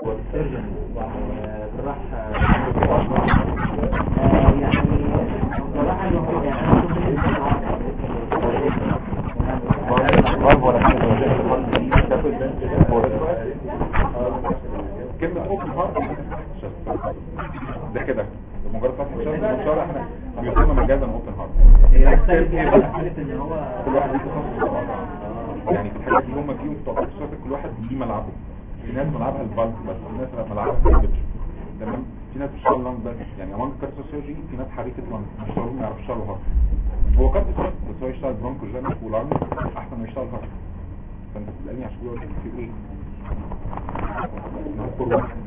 والسيرجن وجراح يعني جراح المفروض يعني أنا كلمة اوبن هارت ده كده مجرد فتح الشرط الشرط احنا بيسمى مجازا اوبن هارت هي أكتر في حالة إن هو كل واحد ليه تخصص طبعا يعني في الحاجات اللي هم فيهم في توقيت الشرط كل واحد ليه ملعبه في ناس ملعبها الفالف بس في ناس ملعبها الكابتش تمام في ناس بتشتغل لانج بس يعني امام كارسوسيرجي في ناس حريقة لانج مش ضروري ما يعرفش يشتغل هارت هو كارت بس بس هو يشتغل برونكو جانك ولانج احسن ما يشتغل هارت فانت بتسالني عشان كده في ايه نذكر واحد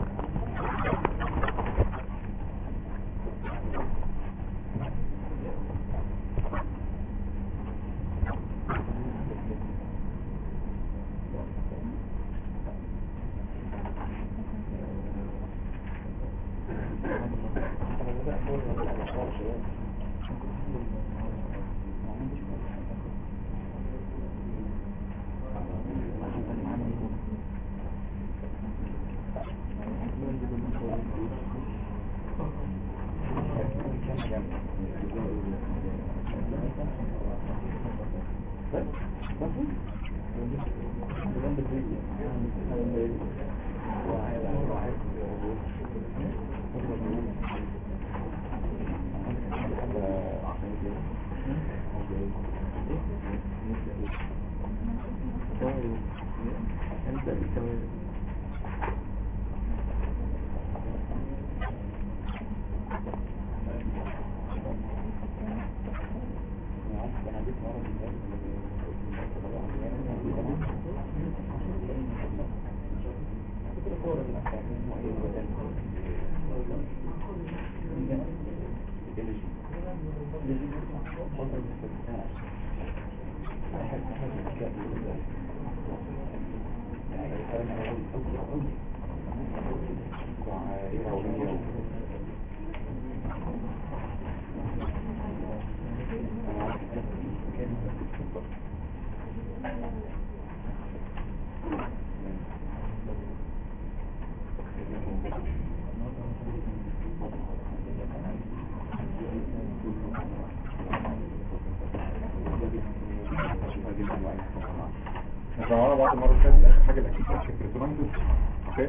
احنا معانا بعض المرة اللي فاتت اخر حاجة الاكيد كانت الكريتونايتس اوكي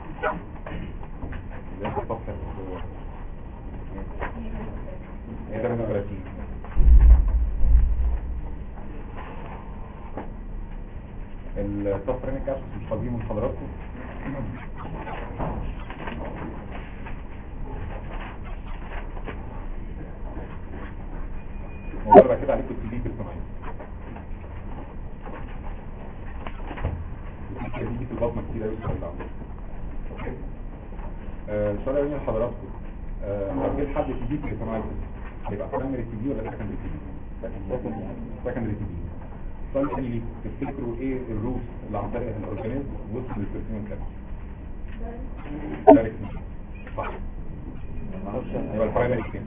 ده في الصفحة ايه ده 30 الصفرين الكاشف مش فاضيين من حضراتكم مرة كده عليكم التي في كريتونايتس دي في البطنة كتير قوي السؤال ده عندك. اوكي آه، السؤال الاولاني لحضراتكم آه، لو جه حد تي بي كريتونايتس هيبقى برايمري تي بي ولا سكندري تي بي؟ سكندري تي بي السؤال الثاني ليه تفتكروا ايه الروت اللي عن طريق الاورجانيزم وصل للبرسيون كام؟ دايركت صح يبقى البرايمري فين؟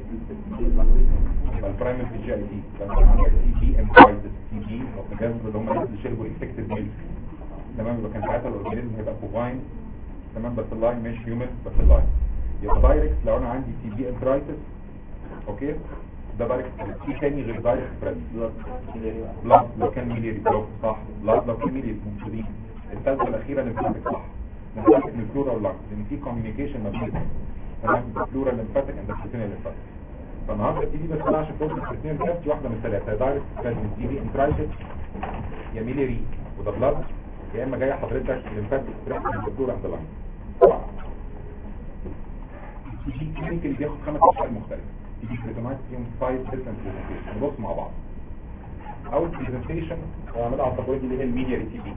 يبقى البرايمري في الجي اي تي لما عندك تي بي امبرايزس تي بي او تجاوز اللي هم الناس اللي شربوا انفكتد ميلك تمام يبقى كان ساعتها الاورجانيزم هيبقى بوفاين تمام بس اللاين مش هيومن بس اللاين يبقى دايركت لو انا عندي تي بي انترايتس اوكي ده دايركت في تاني غير دايركت سبريد بلاد لو كان ميليري بلوك صح بلاد لو كان ميليري موجودين الثالثه الاخيره الليمفاتيك صح ليمفاتيك من الفلورا واللانج لان في كوميونيكيشن ما بين تمام الفلورا الليمفاتيك اند البروتين الليمفاتيك فالنهارده التي بي بس انا عشان توصل البروتين كافت واحده من الثلاثه دايركت سبريد من تي بي انترايتس يا ميليري وده بلاد يا اما جايه حضرتك الليمفاتيك تروح من الفلورا اند اللاين في كلينيك اللي بياخد خمس اشكال مختلفه في كريتونايت فيهم فايف ديفرنت برزنتيشن نبص مع بعض اول برزنتيشن هو عملها على التقويم اللي هي الميديا تي بي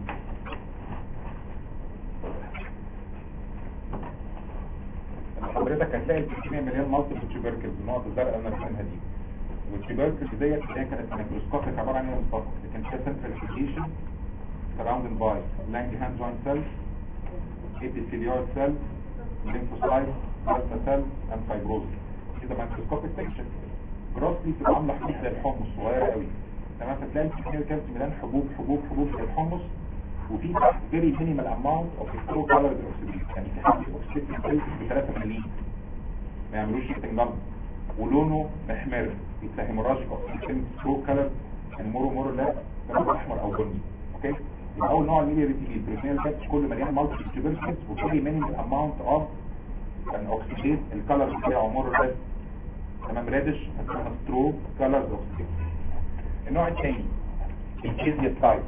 حضرتك هتلاقي الكميه مليان مالتيبل تيوبركلز النقط الزرقاء اللي انا رسمها دي والتيوبركلز ديت اللي هي كانت ميكروسكوبيك عباره عن ايه مصطفى كان فيها سنتراليزيشن surrounded by Langerhans joint cells, epithelial cells, lymphocytes, plasma cells, and fibrosis. كده microscopic picture. جروسلي تبقى عامله حبوب زي الحمص صغيره قوي. تمام فتلاقي الكتير كانت مليان حبوب حبوب حبوب زي الحمص وفي تحت فيري مينيمال اماونت اوف سترو كولر اوكسيديز يعني في حد اوكسيديز ب 3 مللي ما يعملوش شيفتنج ولونه محمر يبقى هيموراجيك اوكسيديز سترو كولر يعني مورو مورو لا لونه احمر او بني اوكي يبقى اول نوع الميديا ريتيل بريتينال كاتش كله مليان مالتي تيوبركلز وفيري مينيمال اماونت اوف ان اوكسيديز الكالر بتاعه مورو ريد تمام ريدش هتسمى سترو كالر اوكسيديز النوع الثاني الكيزيا تايب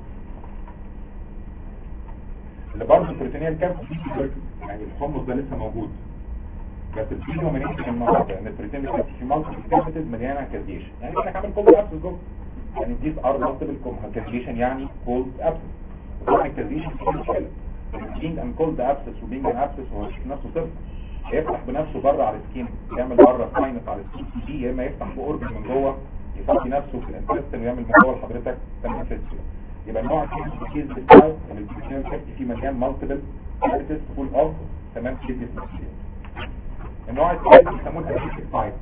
اللي برضه البروتينيال كاب يعني الحمص ده لسه موجود بس الفيديو من يمكن النهارده ان البروتينيال كاب في مالتي كابيتال مليانه كازيشن يعني احنا كمان كولد ابس جوه يعني ديز ار مالتيبل كازيشن يعني كولد ابس طبعا الكازيشن في مشكله بينج ان كولد ابسس وبينج ان ابسس هو مش نفسه صفر يفتح بنفسه بره على السكين يعمل بره ساينس على السكين دي يا اما يفتح باورجن من جوه يفضي نفسه في الانتستين ويعمل موضوع لحضرتك تنفسيه يبقى النوع الثاني الكيز بتاعه ان البروتينال كابتي فيه مليان مالتيبل كابتس فول اوف تمام كيز ماتيريال النوع الثالث بيسموه الاسيتيك تايب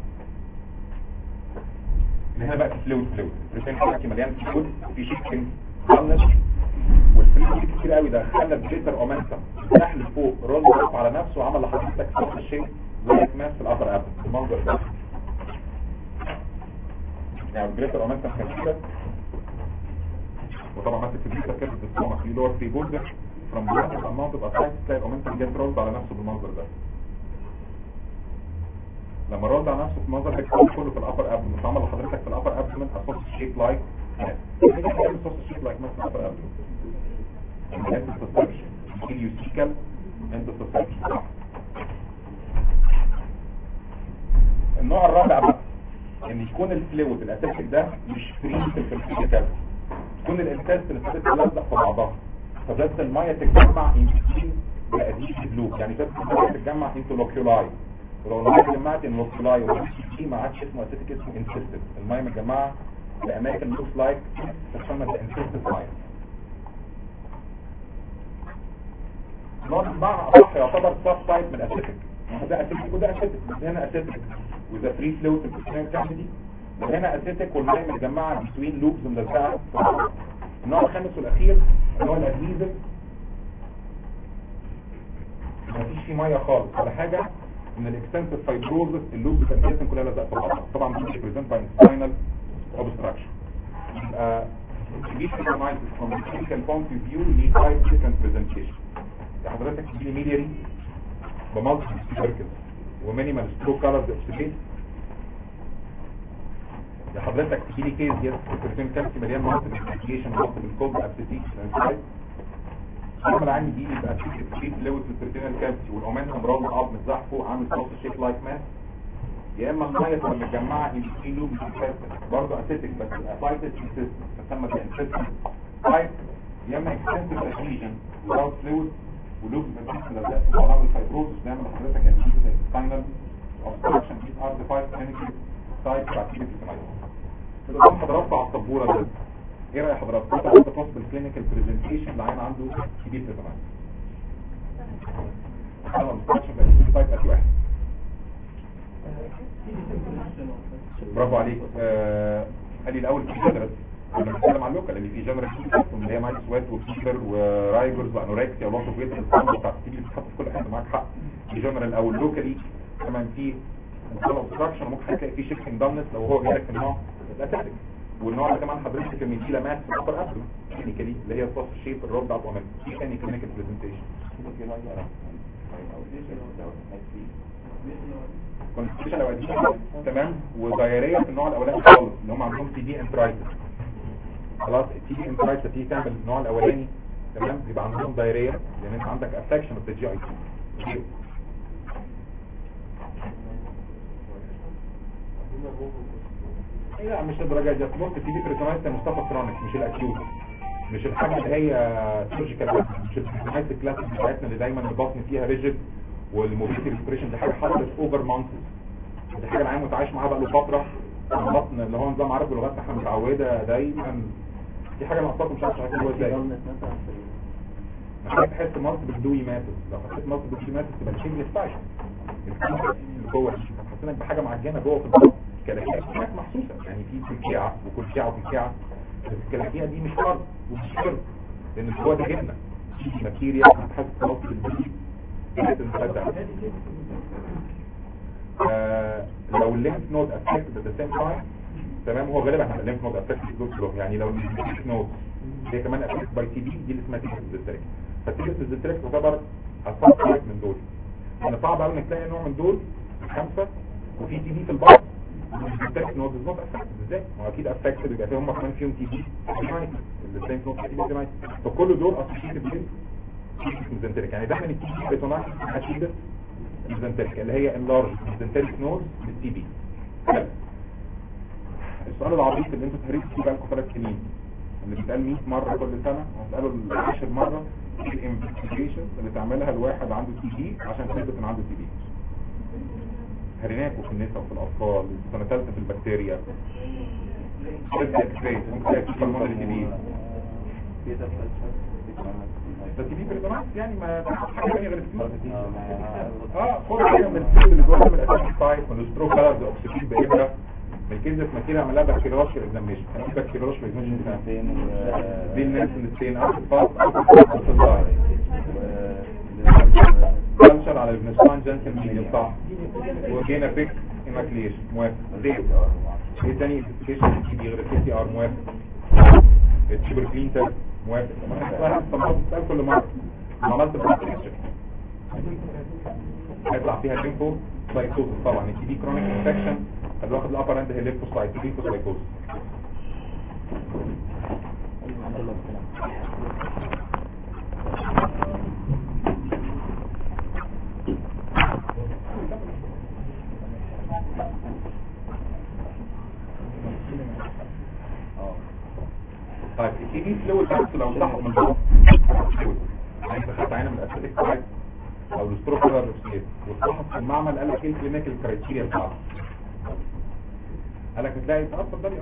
اللي هنا بقى في فلويد فلويد البروتينال كابتي مليان فلويد وفي شيكنج بالانس والفلويد كتير قوي ده خلى الجليتر اومنتم فتح لفوق رول اب على نفسه وعمل لحضرتك نفس الشيء زي كماس في الابر اب المنظر ده يعني الجليتر اومنتم كان كده وطبعا ماسك في الجليتر كده بتسمع في لور في بوردر فروم بلاد الاماونت اوف اسايد تلاقي الاومنتم جت رولد على نفسه بالمنظر ده لما رولد على نفسه في المنظر ده كله كله في الابر اب مش عمل لحضرتك في الابر اب من اساس شيب لايك ايه ده اساس شيب لايك مثلا الابر اب انت تسترشن اليوسيكال انت تسترشن النوع الرابع بقى ان يكون الفلويد الاساسي ده مش فري في الفلويد يكون الانتست اللي تلزق في بعضها فبس الميه تتجمع انتين بأديش بلوك يعني بس الميه تتجمع انتولوكيولاي ولو الميه اتجمعت انتولوكيولاي دي ما عادش اسمه اساسي اسمه انسيستد الميه متجمعه باماكن لوكس لايك تسمى انسيستد ميه النوع بمعنى اصح يعتبر سب تايب من الاسيتيك ده اسيتيك وده اسيتيك بس هنا اسيتيك وذا فري فلويد في البروتين كامل وهنا اسيتيك والميه متجمعه بتوين لوبز ملزقه النوع الخامس والاخير اللي هو الادهيزف مفيش فيه ميه خالص ولا حاجه من الاكستنسيف فايبروزس اللوب بتاعتنا كلها لازقه في بعضها طبعا دي بريزنت باي سباينال اوبستراكشن يبقى دي سيستمايز from the clinical point of view ليه five different presentation حضرتك تجيلي ميلياري بمالتي سيركل ومينيمال سترو كالرز اوكسيديت يا حضرتك تجيلي كيس يس البروتين كالسي مليان مالتي انفليشن مالتي بالكولد ابسيتيك العمل عندي دي يبقى في تكريت لوز البروتين الكالسي والاومنتم رول اب متزحف فوق عامل صوت شيك لايك ماس يا اما الميه تبقى متجمعه ان في لوب برضه اسيتيك بس ابايتس سيستم تسمى كانسيستم تايب يا اما اكستنسيف ادهيجن without fluid ولوب بنفس الأداء في بعضها الفايبروز نعمل لحضرتك انتيجة السباينال obstruction these are the five clinical types of activity كده طبعا حضراتكم على السبورة ده ايه رأي حضراتكم انت عايز توصل بالكلينيكال برزنتيشن لعين عنده كبير تمام obstruction في type ادي واحد برافو عليك آه قال لي الاول في جنرال انا بتكلم عن اللوكال اللي فيه جنرال اللي هي مايك سوات وفيبر ورايجرز وانوركسيا ولوس اوف ويت الاسطمبه بتاعت التيجي بتتحط في كل حته معاك حق في جنرال او اللوكالي كمان في مصطلح اوبستراكشن ممكن هتلاقي فيه شيفتنج دامنس لو هو جاي لك في النوع الاساسي والنوع اللي كمان حضرتك من دي لمات في الابر ابدو كلينيكالي اللي هي الصوص الشيب الرود اب ومن في ثاني كلينيكال برزنتيشن كونستيشن لو تمام ودايريه في النوع الاولاني خالص اللي هم عندهم تي دي انترايتس خلاص التي دي انترايتس تيجي تعمل النوع الاولاني تمام يبقى عندهم دايريه لان انت عندك افكشن اوف ذا جي اي تي لا مش الدرجه دي بص التي دي بريتونايتس مصطفى كرونيك مش الاكيوت مش الحاجه اللي هي سيرجيكال مش البريتونايتس الكلاسيك بتاعتنا اللي دايما البطن فيها ريجيد والموبيليتي ريسبريشن دي حاجه حصلت اوفر مانثس دي حاجه العيان متعايش معاها بقى له فتره البطن اللي هو نظام عارف بلغتنا احنا متعوده دايما دي حاجه ناقصاك مش عارف هتقول ازاي محتاج تحس مصر بالدوي ماتت لو حسيت مصر بالدوي ماتت تبقى الشيء ستايل اللي جوه حسينك بحاجه معجنه جوه في البطن كلاكيع هناك محسوسه يعني في كلكيعه وكلكيعه وكلكيعه بس الكلاكيع دي مش فرد ومش فرد لان هو ده جبنه ماتيريال هتحس بنقطه البي لازم تصدق آه، لو الليمف نود افكت ات ذا سيم تايم تمام هو غالبا هيبقى الليمف نود افكت دول كلهم يعني لو الليمف نود هي كمان افكت باي تي بي دي اللي اسمها تيجس ديستريكت فتيجس ديستريكت تعتبر اصلا واحد من دول انا صعب قوي انك تلاقي نوع من دول خمسه وفي تي بي في البعض الديستريكت نود از نوت افكت ازاي؟ ما هو اكيد افكت بيبقى فيهم كمان فيهم تي بي الليمف نود تي بي فكل دول اسوشيتد بال ميزنتريك يعني دايما التي بي بتناقض اسيدس ميزنتريك اللي هي اللارج ميزنتريك نود بالتي بي السؤال العبيط اللي انتوا تهريتوا فيه بقالكم ثلاث سنين اللي بيتقال 100 مره كل سنه هساله العاشر مره ايه الانفستيجيشن اللي تعملها الواحد عنده تي بي عشان تثبت ان عنده تي بي هريناكوا في النساء وفي الاطفال سنه ثالثه في البكتيريا تبدا اكسبريس ممكن تلاقي في هرمون تي بي ده تي بي بريدونات يعني ما تعرفش حاجه ثانيه غير الفلوس اه خد حاجه من الفلوس اللي جوه من الاساسي تايب من السترو كلرز اوكسجين بابره من الكنزة ماتيريا عملها بكتيريوش في الاكزاميشن هنجيب بكتيريوش في الاكزاميشن بتاعنا دي الناس اللي ستين اخد فاص اخد كلشر على البنسوان جانسن ميديم صح وجينا بيك ايماكليشن موافق زيت ايه تاني انفستيجيشن تي غير السي ار موافق التشيبر كلينتر موافق انا طبعا بسال كل مره عملت بريسكريبشن هيطلع فيها ليمفو سايتوز طبعا التي بي كرونيك انفكشن اللي واخد الابر اند هي ليمفوسايت ليمفوسايتوز طيب التي بي فلويد بس لو انسحب من بره فلويد يعني انت خدت عينه من الاسيتيك سايت او الستروكولار سليب واتفحص في المعمل قال لك ايه الكلينيكال كرايتيريا بتاعته قال لك هتلاقي تأثر ده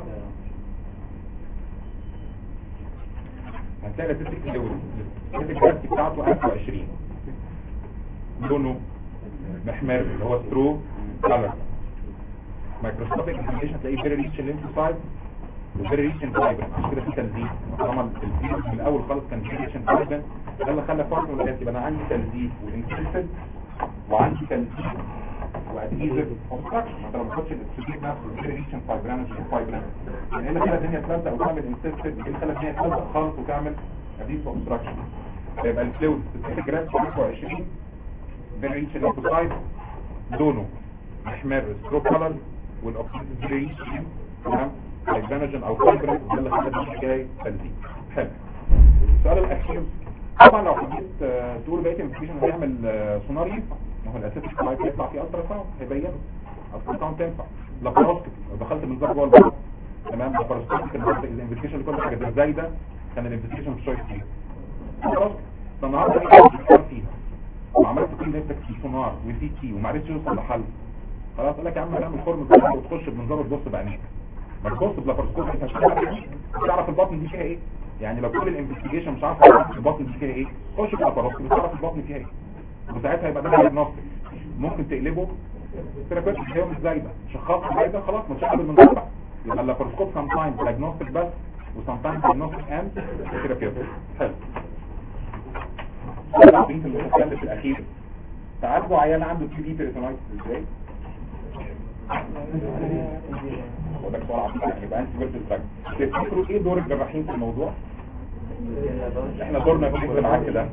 هتلاقي الاسيتيك فلويد الاسيتيك جرافيتي بتاعته 1020 لونه محمر اللي هو سترو كلر مايكروسكوبيك اكزامينشن هتلاقيه فيري ريتش ليمفوسايت وفيري ريتش فايبر عشان كده في تلزيق طالما الفيروس من الاول خالص كان فيري ريتش فايبر ده اللي خلى فرق من يبقى انا عندي تلزيق وانكريسد وعندي تلزيق واديزيف اوبستراكشن انت لو ما تاخدش الاكسجين نفسه فيري ريتش فايبرانج وفايبرانج يعني ايه اللي خلى الدنيا تلزق وتعمل انسيستد ايه اللي خلى الدنيا تلزق خالص وتعمل اديزيف اوبستراكشن فيبقى الفلويد 6 جرام 25 فيري ريتش ليمفوسايت لونه محمر ستروك كلر والاكسجين فيري ريتش تمام هيدروجين او فايبرين ده اللي خلى الدنيا جاي تلزيق حلو السؤال الاخير طبعا لو حبيت آه، تقول بقيه الانفستيجيشن هيعمل آه، سونار ينفع ما هو الاساسي سلايد يطلع فيه الترا ساوند هيبينه الترا ساوند تنفع لاباروسكوبي لو دخلت من جوه البطن تمام لاباروسكوبي الانفستيجيشن لكل حاجه زي ده كان الانفستيجيشن في شويه فيه لاباروسكوبي فالنهارده ايه بتفكر فيها وعملت كل نفسك في سونار وسي تي وما عرفتش توصل لحل خلاص قال لك يا عم هنعمل فورم بتاعك وتخش بمنظار وتبص بعينيك ما تبص بلاباروسكوبي انت مش هتعرف البطن دي فيها ايه يعني لو كل الانفستيجيشن مش عارف تعرف البطن دي فيها ايه خش بلاباروسكوبي تعرف البطن فيها ايه وساعتها يبقى ده دايجنوستيك ممكن تقلبه ثيرابيوتيك هي مش زايده شخص زايده خلاص مش هقبل من بقى يبقى اللاباروسكوب سام تايمز دايجنوستيك بس وسام تايمز دايجنوستيك اند ثيرابيوتيك حلو العبيط اللي بنتكلم في الاخير تعالجوا عيان عنده تي بي بيرسونايتس ازاي وده سؤال عبيط يعني يبقى انت فيرتس دراج تفتكروا ايه دور الجراحين في الموضوع احنا دورنا في العكس ده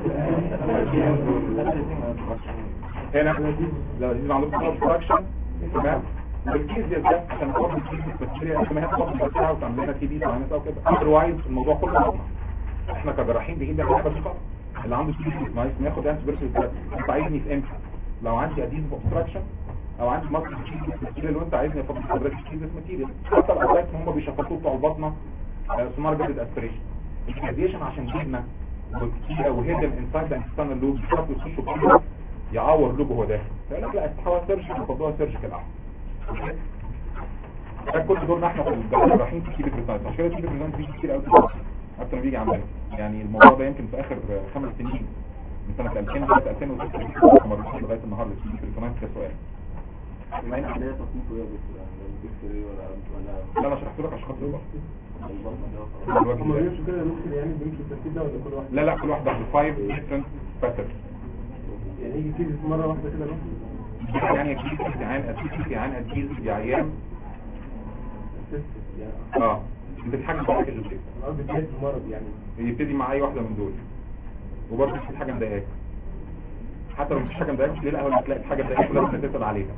هنا لو دي عندكم اوبستراكشن تمام والكيس دي ده عشان تفضل الكيس البكتيريا قبل ما هي تفضل بتاعها وتعمل لنا تي بي ساينس او كده اذروايز الموضوع كله بطنه احنا كجراحين بايدنا بنعمل بس اللي عنده تي بي نايس ناخد انتي فيرتس دراج انت عايزني في امتى لو عندي اديز اوبستراكشن او عندي مصر تشيز ماتيريال وانت عايزني افضل حضرتك تشيز ماتيريال حتى الاوقات هم بيشخصوه بتوع البطنه سونار جدد اسبريشن الراديشن عشان جبنا وكتيرة وهيدن انسايد انستان اللوب بيشرب يخشوا كده يعور لوب هو داخل فقال لك لا استحوى سيرجيكال يفضلوها سيرجيكال احسن ده كل دورنا احنا في الجراحين في كيلو بريزانت عشان كده كيلو بريزانت بيجي كتير قوي اكتر ما بيجي عندنا يعني الموضوع ده يمكن في اخر خمس سنين من سنة 2000 لغاية 2006 مرتين لغاية النهارده في كيلو بريزانت كسؤال ما هنا عندنا تصنيف ايه يا دكتور يعني الدكتور ايه ولا ولا لا انا شرحت لك عشان خاطر الوقت. البطن ده خلاص. الوجه هم ده. بيمشوا كده ممكن يعني بيمشوا الترتيب ده ولا كل واحد لا لا كل واحد عنده 5 different patterns يعني يجي كيس مرة واحدة كده بس يعني اكيد في عين اسيد في عين اديز في عيان تست يعني اه انت في حاجه مضايقاك غير كده انا قصدي بداية المرض يعني يبتدي مع اي واحده من دول وبرضه في حاجه مضايقاك حتى لو مفيش حاجه مضايقاك ليه الاول هتلاقي حاجه مضايقاك ولازم تسال عليها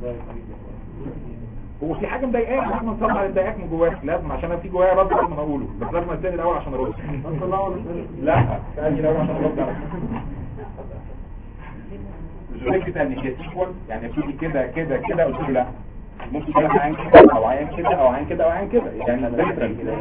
هو في حاجه مضايقاك لازم نطلع على مضايقاك من جواك لازم عشان انا في جوايا رد لازم اقوله بس لازم استنى الاول عشان ارد اصلا لا ولا شيء. لا استنى الاول عشان ارد على مش فكره ان هي سيكوال يعني ابتدي كده كده كده قلت له لا ممكن كده عين كده او عين كده او عين كده او عين كده يعني ليترال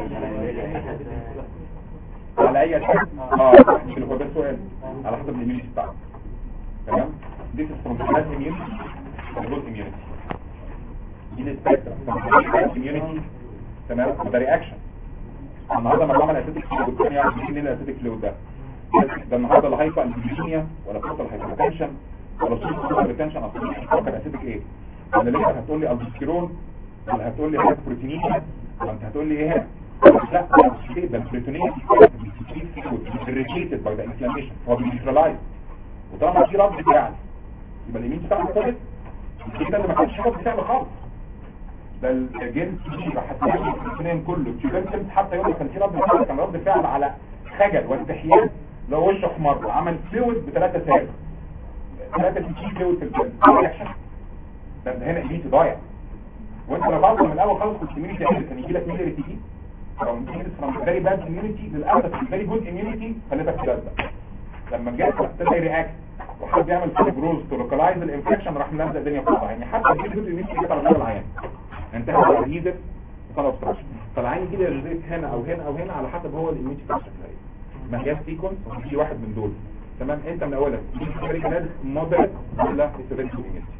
على اي اساس اه مش اللي هو ده السؤال على حسب الاميونيتي بتاعك تمام دي from class immunity to good immunity دي السبيكترم immunity تمام وده رياكشن النهارده لما بعمل اسيتيك فلويد والثاني يعرف منين الاسيتيك فلويد ده ده النهارده لا هايبر انفلاميشيا ولا توتال هايبرتنشن ولا توتال هايبرتنشن اصلا مش فاكر اسيتيك ايه ولا لسه هتقول لي الدوستيرون ولا هتقول لي حاجه بروتينيه ولا انت هتقول لي ايه لا مش كده ده البروتينيه irritated by the inflammation هو بينيوترلايز وطالما في رد فعل يبقى اليمين بتاعه كويس كده اللي ما كانش رد فعل خالص ده الجنس حتى الاثنين كله تيوبنتم حتى يقول لك كان في رد فعل كان رد فعل على خجل واستحياء لو وشه احمر وعمل فلويد بثلاثه سالب ثلاثه تي فلويد في الجنس رياكشن ده ده هنا ايميتي ضايع وانت لو بعض من الاول خالص كنت اميونيتي كان يجي لك ميلري تي from from very bad immunity للأسف very good immunity خليتك تلزق لما جات ابتدى يرياكت وحد يعمل فيبروز تو لوكالايز الانفكشن راح ملزق الدنيا في بعضها يعني حتى الفيري جود immunity جت على طول العيان انتهى على الهيدر وخلاص اوبستراكشن فالعين يجي لي الريزيت هنا او هنا او هنا على حسب هو الاميونيتي بتاع شكلها ايه ما هي سيكونس وفي واحد من دول تمام انت من اولك فيري جود مودريت ولا فيري جود immunity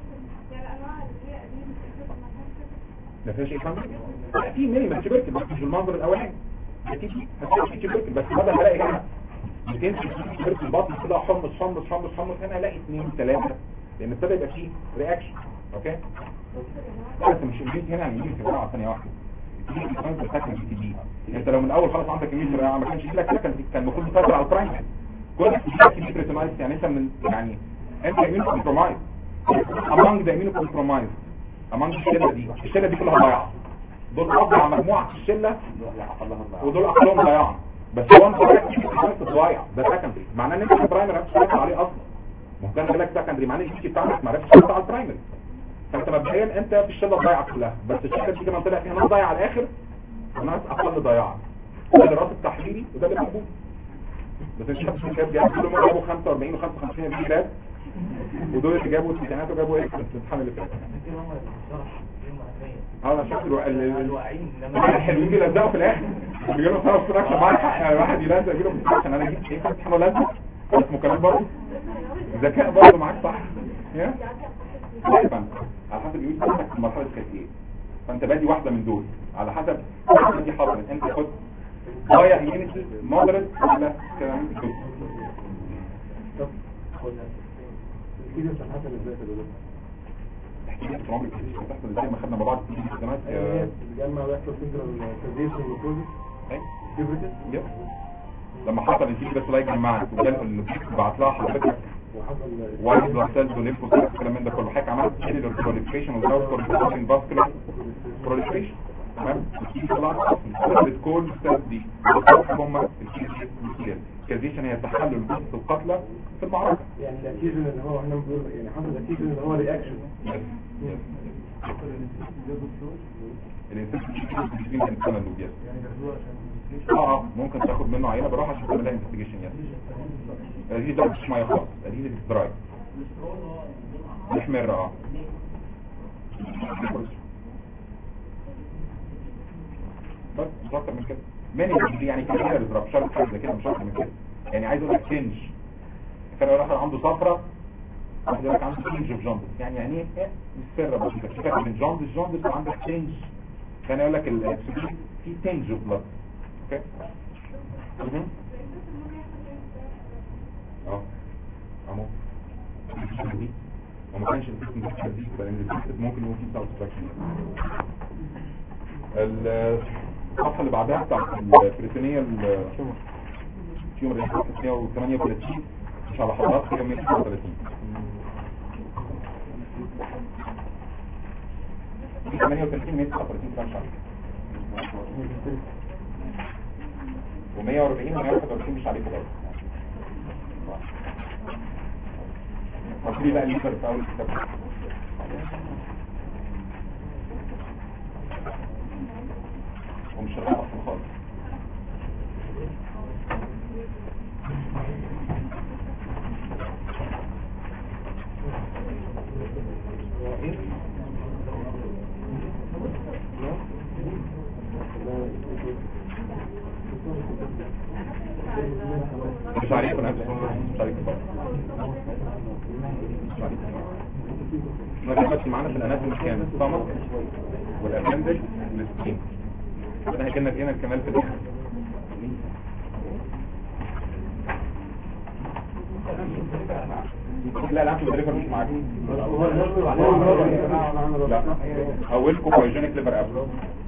ما فيهاش ايه خمسة لا في مينيمال تبركل بس مش بالمنظر الاولاني هتيجي هتلاقي في تبركل بس بدل ما الاقي هنا 200 تبركل بطن كده حمص حمص حمص حمص هنا الاقي اثنين ثلاثة لان ابتدى يبقى فيه رياكشن اوكي بس مش الجيت هنا يعني يجي في جرعه ثانيه واحده تيجي في كمان سكن جي تي بي انت لو من الاول خالص عندك كميه رياكشن ما كانش يجي لك كان كان المفروض تفكر على البرايم كل كميه ريتينايتس يعني انت من يعني انت امين كومبرومايز among the immunocompromised among الشله دي الشله دي كلها ضايعه دول اضيع مجموعه في الشله ودول اقلهم ضياعا بس هو انت بقى ضايع ده سكندري معناه ان انت البرايمري ما عرفتش عليه اصلا ما هو كان بالك سكندري معناه الجي بتاعك ما عرفتش تشتغل على البرايمري فانت مبدئيا انت في الشله الضايعه كلها بس الشله دي كمان طلع فيها ناس ضايعه على الاخر وناس اقل ضياعا ده الراس التحليلي وده اللي موجود بس انت شفت الكتاب دي كل مره جابوا 45 و55 كتاب ودول اللي جابوا التسعينات وجابوا ايه في الامتحان اللي فات اه انا شفت الو- ال- ال- الحلوين بيلزقوا في الاخر بيجيبوا صار استراكشن معاك حق يعني واحد يلزق يجيله استراكشن انا جبت ايه في امتحان لزق بس مكالمات برضه ذكاء برضه معاك صح يا لا يا فندم على حسب اليوز بتاعتك في المرحله كانت ايه فانت بادي واحده من دول على حسب دي حصلت انت خد ضايع يونيتي مودريت ولا كلام جزء كده صحة ازاي يا دكتور احكي في عمرك كتير بتحصل ازاي ما خدنا مع بعض في السنوات ايوه بتجمع ويحصل سنترال كازيشن وكروزس كبرتت يب. لما حصل الجيل بس لا يجمعك وجال اللي بعت لها حضرتك وحصل وايت بلاد سيلز وليمفوسايت الكلام من ده كله حضرتك عملت سيلولر بروليفريشن وزاوت كورتيكوين فاسكولار بروليفريشن تمام الكيس طلعت اصلا بتكون السيلز دي هم الكيس كازيشن هي تحلل جثث القتلى في المعركه يعني الاكيجن اللي هو احنا بنقول يعني حصل الاكيجن اللي هو رياكشن يس يس الانسان بيجي الانسان اللي بيس اه آه، ممكن تاخد منه عينه بروح عشان تعمل لها انفستيجيشن يس دي ده مش ميه خالص دي دراي محمر اه بس مش اكتر من كده ماني دي يعني كده بيضرب شرط حاجه زي كده مش اكتر من كده يعني عايز اقول لك تنج كان يقول لك عنده صفرة واحد يقول لك عنده تنج في جوندس يعني يعني ايه إيه؟ مش سر بسيطه في فرق بين جوندس جوندس وعندك تنج كان يقول لك الاكسجين في تنج في بلاد اوكي مهم. اه اهو دي وما كانش السيستم ده ترتيب لان السيستم ممكن يكون فيه سبستراكشن الصفحه اللي بعدها بتاعت البريتونيه تيومر 138 مش على حضراتكم هي 139 في 38 139 كام شهر و140 و141 مش عليكم برضه فاكرين بقى الليفر في اول الكتاب ومش شغال اصلا خالص مش عليكم نفس مش عليكم برضه ما دلوقتي معانا في الاناتومي كان السمر والابندج والسكين احنا كنا لقينا الكمال في الاخر لا لا انتوا الليفر مش معاكم لا اولكم بايجينيك ليفر ابل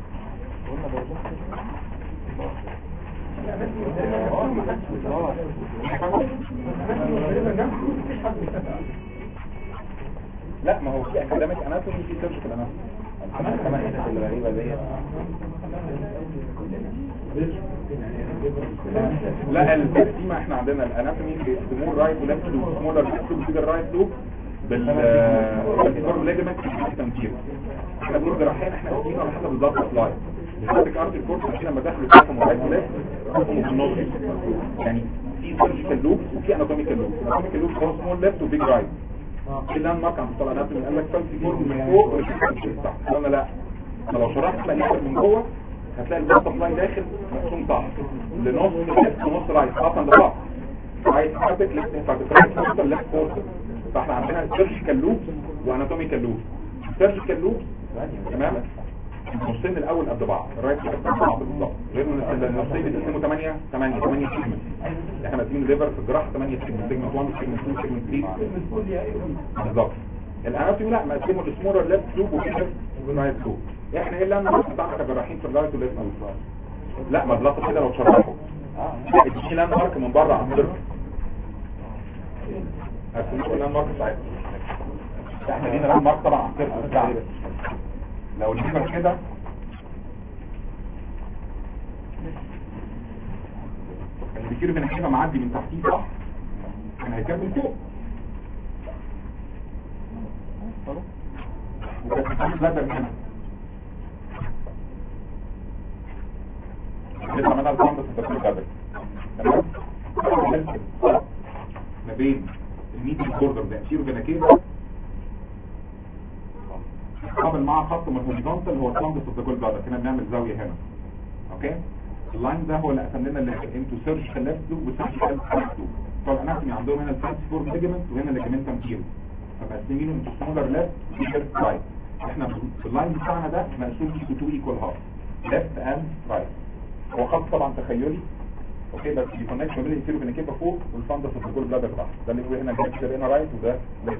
لا ما هو في اكاديميك اناتومي في سيرجيكال اناتومي عملت كمان الحاجات الغريبة ديت لا التقسيم احنا عندنا الاناتومي سمول رايت وليفت لوب سمولر ليفت لوب بيجر رايت لوب بال بالفورم ليجمنت تمثيل احنا بنقول جراحين احنا قاسمين على حسب الضغط سلايد الهاتك ارت الكورس عشان لما دخلوا كافهم رايت وليفت قسموا في النص يعني في سيرجيكال لوب وفي اناتوميكال لوب الاناتوميكال لوب هو سمول ليفت وبيج رايت في الان مارك عم تطلع اناتومي قال لك فالسي فورم من فوق والشيء من تحت قلنا لا انا لو شرحت لك من جوه هتلاقي البوست فلاي داخل مقسوم تحت لنص ليفت ونص رايت خاصة لبعض رايت هاتك ليفت هاتك رايت ليفت فورس فاحنا عندنا سيرجيكال لوب واناتوميكال لوب السيرجيكال لوب تمام النصين الاول قد بعض الرايت قد بعض بالظبط غير ان النصين بيتقسموا 8 8 8 سيجمنت احنا مقسمين الليفر في الجراحه 8 سيجمنت سيجمنت 1 سيجمنت 2 سيجمنت 3 بالظبط الاناتومي لا مقسموا السمولر ليفت لوب وكده والرايت لوب احنا ايه اللي انا بتاعنا كجراحين في الرايت وليفت لوب لا ما بلاطه كده لو شرحه اديني لاند مارك من بره على الصفر هتكون لاند مارك ساعتها احنا لينا لاند مارك طبعا على الصفر بتاعنا لو الليفر كده كان بيصير من هنا معدي من تحتيه صح كان هيكمل فوق وكانت بتعمل لازم هنا لسه عملنا الكلام ده في التسويق قبل تمام ما بين الميديم بوردر ده اشيره بناكير قابل مع خط من الهوريزونتال هو الكلام ده في التسويق بلادر كنا بنعمل زاويه هنا اوكي اللاين ده هو اللي قسم لنا اللي انتو سيرجيكال ليفت لوب وسيرجيكال رايت لوب بتوع الاناتومي عندهم هنا الفانس فور ليجمنت وهنا الليجمنتم كيرو فمقسمينه انتو سمولر ليفت بيجر رايت احنا في اللاين بتاعنا ده مقسوم تو تو ايكوال هاف ليفت اند رايت هو خط طبعا تخيلي اوكي بس بيكونكت ما بين الكيلو بين فوق والفندس في الجول بلادر تحت ده اللي هو هنا جاي هنا رايت وده ليفت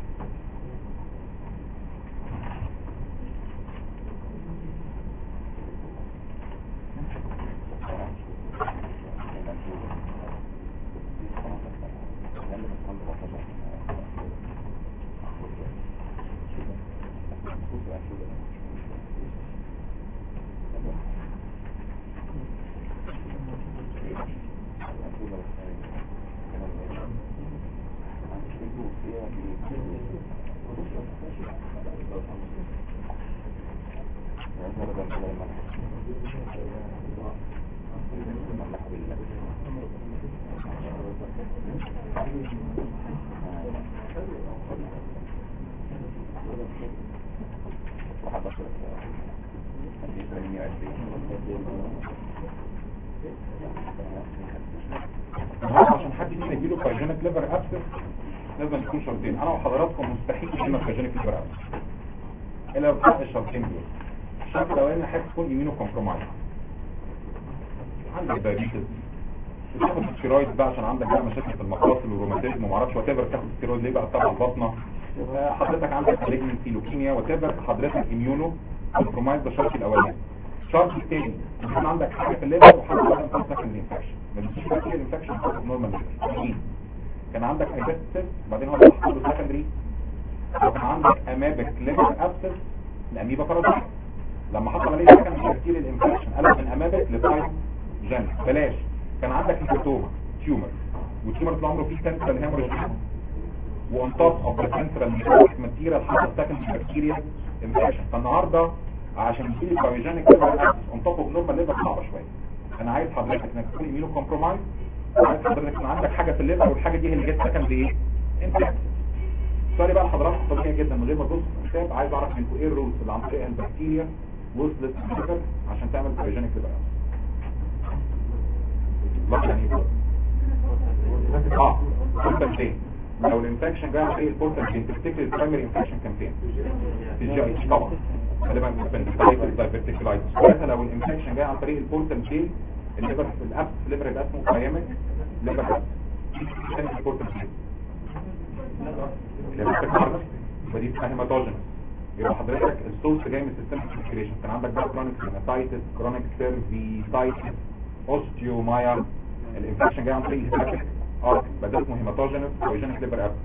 عشان حد فينا يجيله فايجينيك ليفر ابسس لازم يكون شرطين انا وحضراتكم مستحيل يجينا فايجينيك ليفر ابسس الا لو تحقق الشرطين دول الشرط الاولاني حاجه تكون يمينو كومبرومايز عندك دايابيتس بتاخد ستيرويد بقى عشان عندك بقى مشاكل في المفاصل والروماتيزم وما اعرفش وات ايفر تاخد ستيرويد ليه بقى تبع البطنه آه، حضرتك عندك malignancy لوكيميا وتبر حضرتك اميونو كومبرومايز ده الشرط الاولاني الشرط الثاني يكون عندك حاجه في الليفر وحاجه بعد ما تمسك الانفكشن ما تجيش بكتيريا الانفكشن نورمال ليفر كان عندك هايبستس بعدين هو حصل له سكندري وكان عندك امابك ليفر ابسس الاميبا بارازايت لما حصل عليه سكندري بكتيريا الانفكشن قلب من امابك لفايت جن بلاش كان عندك هيباتوما تيومر والتيومر طول عمره فيه سنترال هيموريج وان توب اوف ذا سنترال ماتيريال حصل سكندري بكتيريا انفكشن فالنهارده عشان يجي لي بايوجينيك ليفر ابسس اون توب اوف نورمال ليفر صعبه شويه انا عايز حضرتك انك تكون ايمينو كومبرومايز عايز حضرتك يكون عندك حاجه في الليفر والحاجه دي هي اللي جت سكند ايه انت سوري بقى لحضراتكم طبيعي جدا من غير ما تبص في الكتاب عايز اعرف منكم ايه الرولز اللي عن طريقها البكتيريا وصلت للليفر عشان تعمل بايوجينيك ليفر ابسس يعني ايه اه بورتال فين لو الانفكشن جاي عن طريق البورتال فين تفتكر البرايمري انفكشن كان فين في الجي اتش طبعا غالبا بنتكلم دايفرتيكولايتس ولكن لو الانفكشن جاي عن طريق البورتال فين الليفر الابس الليفر يبقى اسمه بايامك ليفر ابس ثاني البورتال فين الليفر ودي اسمها هيماتوجينس يبقى حضرتك السورس جاي من السيستم سيركيليشن كان عندك بقى كرونيك هيماتايتس كرونيك سيرفيتايتس اوستيومايا الانفكشن جاي عن طريق الهيباتيك ارك بدل اسمه هيماتوجينس بايوجينيك ليفر ابس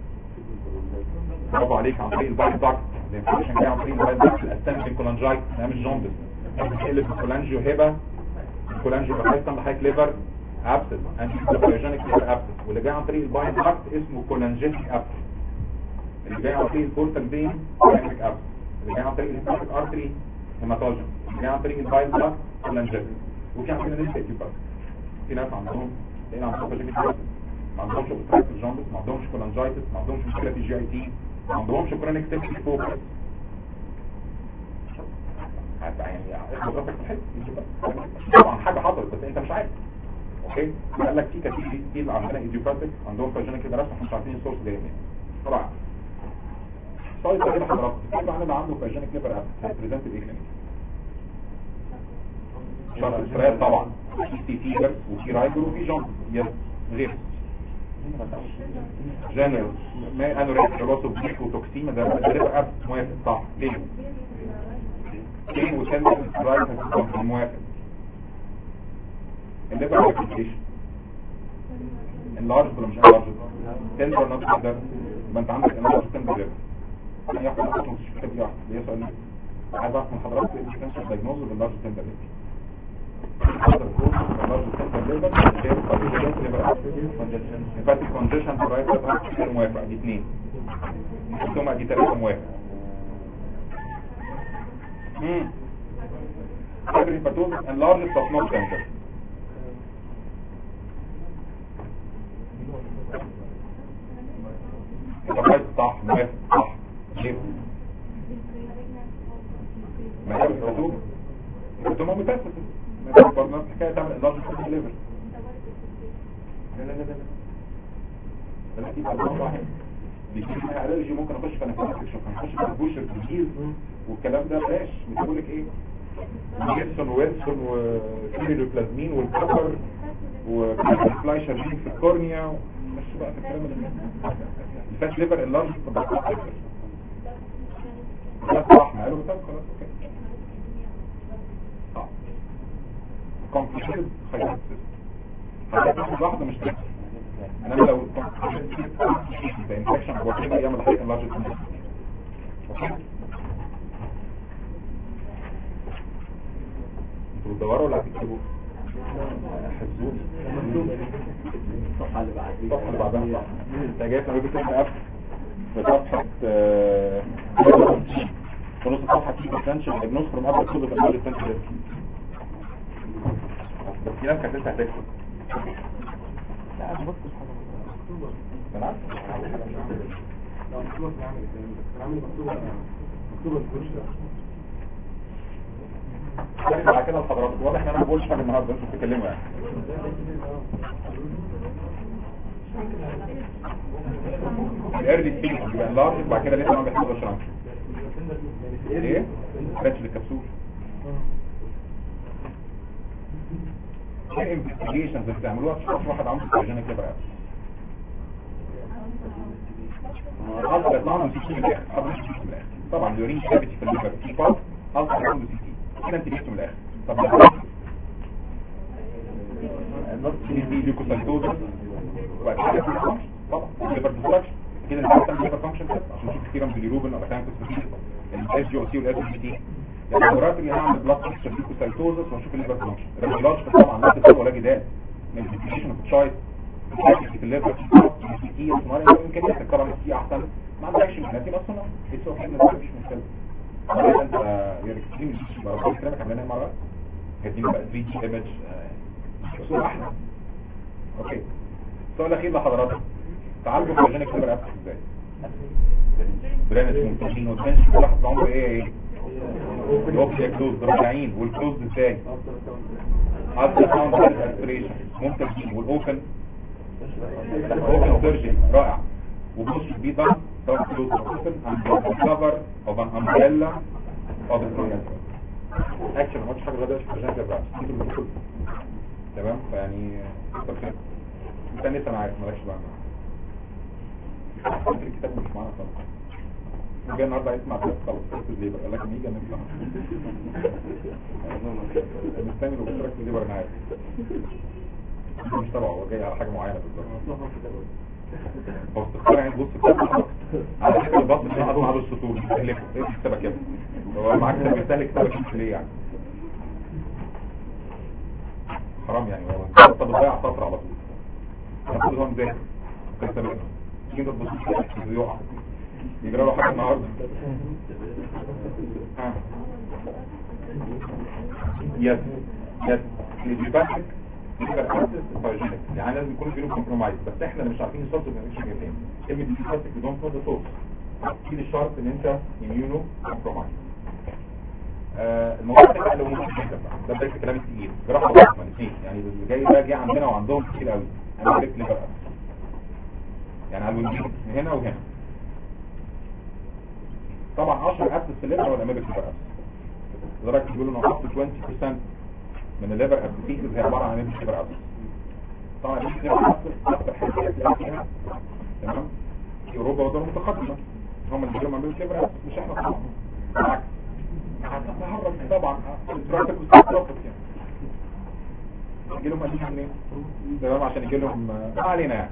برافو عليك عن طريق البايل داكت الانفكشن جاي عن طريق البايل داكت الاستامبين كولانجايت ده مش جوندس بتقلب الكولانجيو هبه الكولانجيو بحيث لحضرتك ليفر ابسس انتي بايوجينيك ليفر ابسس واللي جاي عن طريق البايل داكت اسمه كولانجيتيك ابسس اللي جاي عن طريق البورتال فين كولانجيك ابسس اللي جاي عن طريق الهيباتيك ارتري هيماتوجين اللي جاي عن طريق البايل داكت كولانجيتيك وفي عندنا لسه يبقى في ناس عندهم هنا عندهم بايوجينيك ما عندهمش اوبستراكت جوندس ما عندهمش كولانجايتس ما عندهمش مشكله في الجي اي تي ما عندهمش كرونيك سيبتيك فوكس حتى يعني اخد راسك في الحته طبعا حاجه حصلت بس انت مش عارف اوكي قال لك في كتير كتير عندنا ايديوباتيك عندهم فاجينيك كده رسم احنا مش عارفين السورس جاي منين طبعا طيب كده حضرتك في عندنا عنده فاجينيك ليفر اب بريزنت بايه كلينيك شرط اسرائيل طبعا في سي فيبر وفي رايدر وفي جونز يس غير جنرال ما انوريك راسه بيك وتوكسيما ده ده اب موافق صح ليه ليه وسلم رايت موافق الليبر ابلكيشن اللارج ولا مش اللارج تندر نوت تندر يبقى انت عندك اللارج تندر ليبر يعني ياخد اصلا مش كتاب واحد ليه سؤال عايز اعرف من حضرتك ايه الديفرنشال دايجنوز باللارج تندر ليبر هيباتيك كونجيشن رايت غير موافق دي اثنين ثم دي ثلاثة موافق امم هيباتوز enlarged but not tender الرايت صح موافق صح ليه ما هي الهيباتوز الهيباتوما متاسسة برضه نفس الحكايه تعمل انلارج في الليفر لا لا لا لا لا دي بقى واحد بيجي فيها الرجي ممكن اخش في انفكشن هنخش في البوشر ديزيز والكلام ده بلاش بتقول لك ايه جيبسون ويلسون وكيريدوبلازمين والكفر وفلايشر جين في الكورنيا مش بقى في الكلام اللي الفات ليفر انلارج لا صح ما قالوا بتاعك خلاص اوكي complicated خيارات حاجات واحدة مش تكفي انما لو the infection وكده يعمل حاجة larger than اوكي انتوا بتدوروا ولا هتكتبوا؟ حفظوني الصفحة اللي بعد الصفحة اللي بعدها صح انت جاي في نبيل تسمى اف في صفحة في نص الصفحة في potential diagnosis from upper to the larger than بس في ناس كانت لسه هتكتب لا انا بص مكتوبة انا عارف لا مكتوبة في العمل الكلام ده في العمل مكتوبة مكتوبة في الكرسي لكن على كده الحضرات واضح ان انا ما بقولش حاجه النهارده انتوا بتتكلموا يعني الايرلي ستيج يبقى لارج بعد كده لسه ما بيحصلش رانك ايه راتش الكبسول ايه الانفستيجيشنز اللي بتعملوها تشخص واحد عنده سيرجينيك ليبر اصبحت عنده سي تي من الاخر أصبحت عنده CT من الاخر طبعا اليورين كافيتي في الليفر في باس اصبحت عنده سي تي كده انت جبته من الاخر طب سي تي ليوكوسايتوزس وبعد كده في function. طبعا الليفر ديستراكشن كده انت بتعمل ليفر فانكشن تيست عشان تشوف كتير من اليوروبين او كان الاس جي او سي والاس جي تي يعني مرات اللي هعمل بلاد بريشر ليوكوسايتوزس واشوف الليفر فانكشن الريجولوجيكال طبعا لا تفهم ولا جدال من الديفينيشن اوف تشايلد في الليفر في تي اسمها يمكن تتكرر السي احسن ما عندكش مشكله بس انا اتس اوكي ما فيش مشكله ولا انت يور اكستريم ربنا يكرمك عملنا مره هديله بقى 3 دي ايمج صوره احلى اوكي السؤال الاخير لحضراتكم تعالجوا فاجينيك ليفر ابس ازاي برانش ممتازين والبرانش كل واحد عمره ايه ايه الاوبجكت كلوز راجعين والكلوز ازاي الترا ساوند اسبريشن ممتازين والاوبن اوبن سيرجري رائع وبص بي ده طب كلوز اوبن اند كفر اوف ان امبريلا اوف ذا اكشن ما حاجه غدا في فاجينيك ليفر ابس تمام فيعني كتر خير انت لسه انا عارف مالكش بقى الكتاب مش معانا خالص جاي النهارده هيسمع بس خلاص بس الليبر قال لك لما يجي نطلع مستني لو بترك الليبر انا عارف مش تبعه هو جاي على حاجه معينه بالظبط هو استخسار يعني بص كتاب على فكره البص اللي حاطط على السطور بيستهلكه ايه كتابك كده هو معاك كتاب بيستهلك كتابك انت ليه يعني حرام يعني هو انت بتضيع سطر على طول المفروض هو مذاكر كان سابقنا تيجي انت تبص كده يقع يجرى له حاجه النهارده ها يس يس الجيباتك فاجينك يعني لازم يكون بينهم كومبرومايز بس احنا اللي مش عارفين الصوت اللي مش فين كلمه الجيباتك بدون صوت صوت اكيد الشرط ان انت اميونو كومبرومايز آه الموضوع ده بقى لو ممكن جدا ده بدايه الكلام التقيل جراحه بطنه الاثنين يعني اللي جاي ده جه عندنا وعندهم كتير قوي انا جبت ليفر يعني على الويندين هنا وهنا طبعا اشهر ابس في الليفر هو الاميبك ليفر ابس لدرجه بيقولوا انه up to 20% من الليفر ابسيسز هي عباره عن اميبك ليفر ابس طبعا الاميبك ليفر ابس اكثر حاجه تلاقي فيها تمام في اوروبا ودول متقدمه هم اللي بيقولوا اميبك ليفر ابس مش احنا طبعا بالعكس هتتهرب طبعا التراكت والتراكت يعني يجي لهم قديم منين تمام عشان يجي لهم ما علينا يعني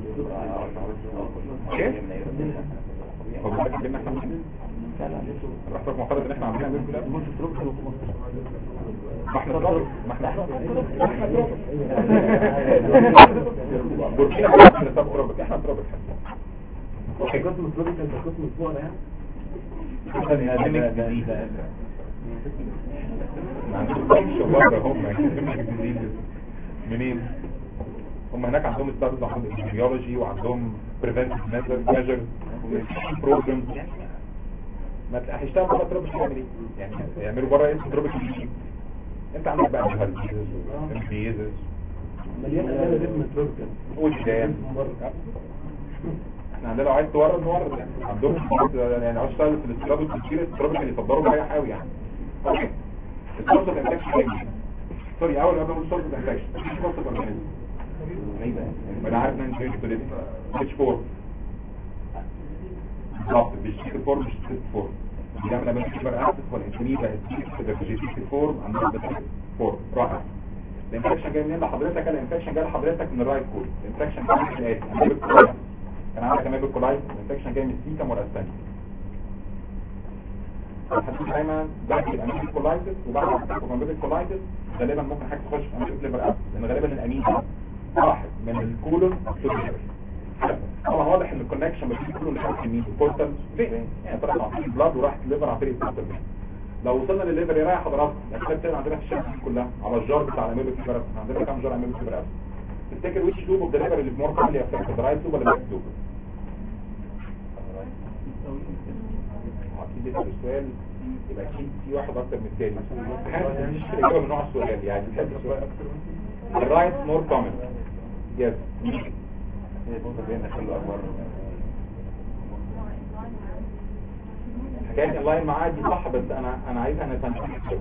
ايه هو بيقول لك ان احنا رحت لك محاضره ان احنا عاملين امريكا لا ما احنا تروبيك ما احنا ما احنا تروبيك بوركينا فاسو احنا تروبيك احنا تروبيك اوكي قسم الفلوبيك انت قسم الاسبوع ده يعني منين هم هناك عندهم ستاتس عندهم epidemiology وعندهم preventive measures programs ما تلاقي هيشتغل بره تروبش يعمل ايه يعني يعملوا بره اسم تروبش انت عندك بقى جهاز امبيزز مليان اسئله اسم التروبيكال وجدان احنا عندنا لو عايز تورد نورد يعني عندهم يعني عاوز تشتغل في الاستيراد والتسكير الترابط اللي يفضلوا حاجه قوي يعني اوكي السورس اوف انفكشن سوري اول قبل ما السورس اوف انفكشن السورس اوف اورجانيزم انا عارف ان انت بتقول اتش 4 بالظبط بالشيك فورم مش ست فورم بيعمل امام كبر اسس والانسولين بقت في جي فورم عندنا بس فورم رائع الانفكشن جاي منين لحضرتك الانفكشن جاي لحضرتك من الرايت كول الانفكشن جاي من الاتي كان عندك اميبك كولايت الانفكشن جاي من السيكا مرستاني الحديث دايما بعد الاميبك كولايتس وبعد الاميبك كولايتس غالبا ممكن حاجه تخش في اميبك ليفر ابس لان غالبا الامين ده واحد من الكولون تو الليفر طبعا واضح ان الكونكشن بين الكولون اللي في اليمين البورتال فين يعني طلعت عن طريق البلاد وراحت الليفر عن طريق البورتال لو وصلنا للليفر يرايح حضراتكم الكتاب تاني عندنا في الشمس كلها على الجار بتاع الاميبك ليفر ابس عندنا كام جار اميبك ليفر ابس تفتكر ويتش لوب اوف ذا ليفر اللي في مور كامل افكت رايت لوب ولا ليفت لوب اكيد ده السؤال يبقى اكيد في واحد اكتر من الثاني احيانا مش الاجابه من نوع السؤال يعني بتحب السؤال اكتر الرايت مور كومن يس حكايه اللاين معاه دي صح بس انا انا عايزها انا سامع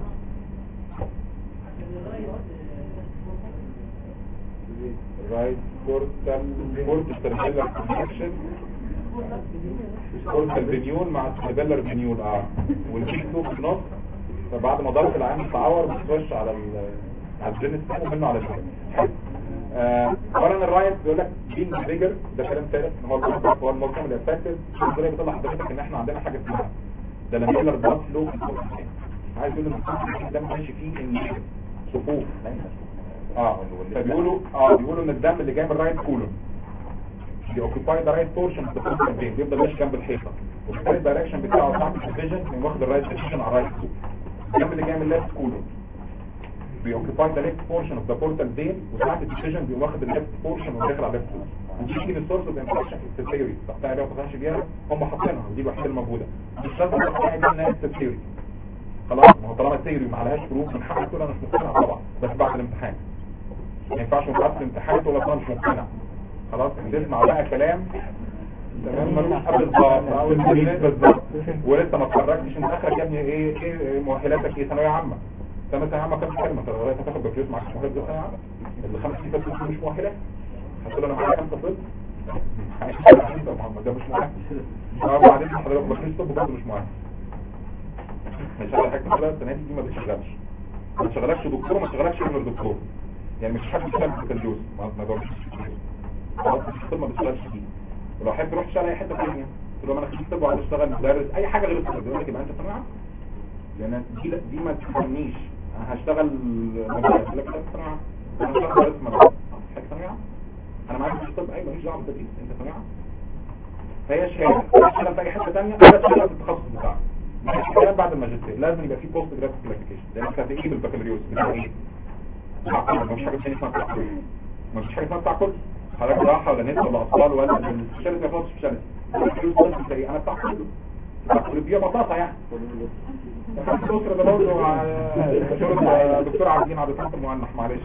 رايت كورتال كورتال كونكشن بورتال فينيول مع سيبيلر فينيول اه والبيك تو في النص فبعد ما ضرب العين تتعور بتخش على ال على الجين الثاني ومنه على الجين آه، اولا الرايت بيقول لك بين بيجر ده كلام ثالث ان هو الكونسبت هو الموقع الافكتيف ازاي بيطلع حضرتك ان احنا عندنا حاجه اسمها ده لما يقدر بلاد فلو في الكونسبت عايز يقول ان الكونسبت ده ماشي فيه ان صفوف اه فبيقولوا اه بيقولوا ان الدم اللي جاي من الرايت كولون بيوكيباي ذا رايت بورشن اوف ذا فوكال فين بيفضل ماشي جنب الحيطه وبالتالي الدايركشن بتاعه تحت الفيجن من واخد الرايت بوزيشن على الرايت كولون الدم اللي جاي من الليفت كولون بيوكيباي ذا ليفت بورشن اوف ذا بورتال فين وساعه الديسيجن بيقوم واخد الليفت بورشن وداخل على الليفت كولون ودي يمكن السورس اوف انفكشن في الثيوري تقطيع بيها وتخش بيها هم حاطينها ودي الوحيده الموجوده مش لازم تقطيع دي انها الثيوري خلاص ما هو طالما الثيوري ما عليهاش بروف من حقك تقول انا مش مقتنع طبعا بس بعد الامتحان ما ينفعش من بعد الامتحان تقول اصلا مش مقتنع خلاص تسمع بقى كلام تمام ملوش قبل الضغط او التدريس بالظبط ولسه ما اتخرجتش انت اخرك يا ابني ايه ايه مؤهلاتك ايه ثانويه عامه ثانويه عامه كام كلمه انت لغايه ما تاخد بكالوريوس معاك مؤهلات ثانويه عامه اللي خمس سنين فاتوا مش مؤهلات هتقول له انا معايا خمسه طب يا محمد ده مش مؤهل اه بعدين حضرتك بكالوريوس طب برضه مش مؤهل مش على حاجه كده السنه دي دي ما بتشتغلش ما تشغلكش دكتور وما تشغلكش غير دكتور يعني مش حد يشتغل في بكالوريوس ما ما دورش خلاص الطب ما بتشتغلش فيه ولو حابب تروح تشتغل اي حته ثانيه تقول له انا خريج طب وعايز اشتغل مدرس اي حاجه غير الطب يقول لك يبقى انت ثانويه عامه لان دي لا- دي ما تفهمنيش انا هشتغل مدرس لك لا ثانويه عامه انا هشتغل مدرس مدرسه حاجه ثانويه عامه انا معايا في الطب ايوه ماليش دعوه بالتدريس انت ثانويه عامه فهي شهاده تشتغل في اي حته ثانيه ولا تشتغل في التخصص بتاعك مش الكلام بعد الماجستير لازم يبقى في بوست جرافيك كلاسيفيكيشن لانك هتلاقيه بالبكالوريوس بتاع ايه؟ بتاع كله مفيش حاجه ثانيه اسمها بتاع كله مفيش حاجه اسمها بتاع كله حضرتك راحه ولا نسبه ولا اطفال ولا السبيشاليتي ما فيهاش سبيشاليتي البكالوريوس بس انت ايه انا بتاع كله بتاع كله دي بطاطا يعني الدكتور ده برضه دكتور دكتور عابدين عبد الحميد المؤنح معلش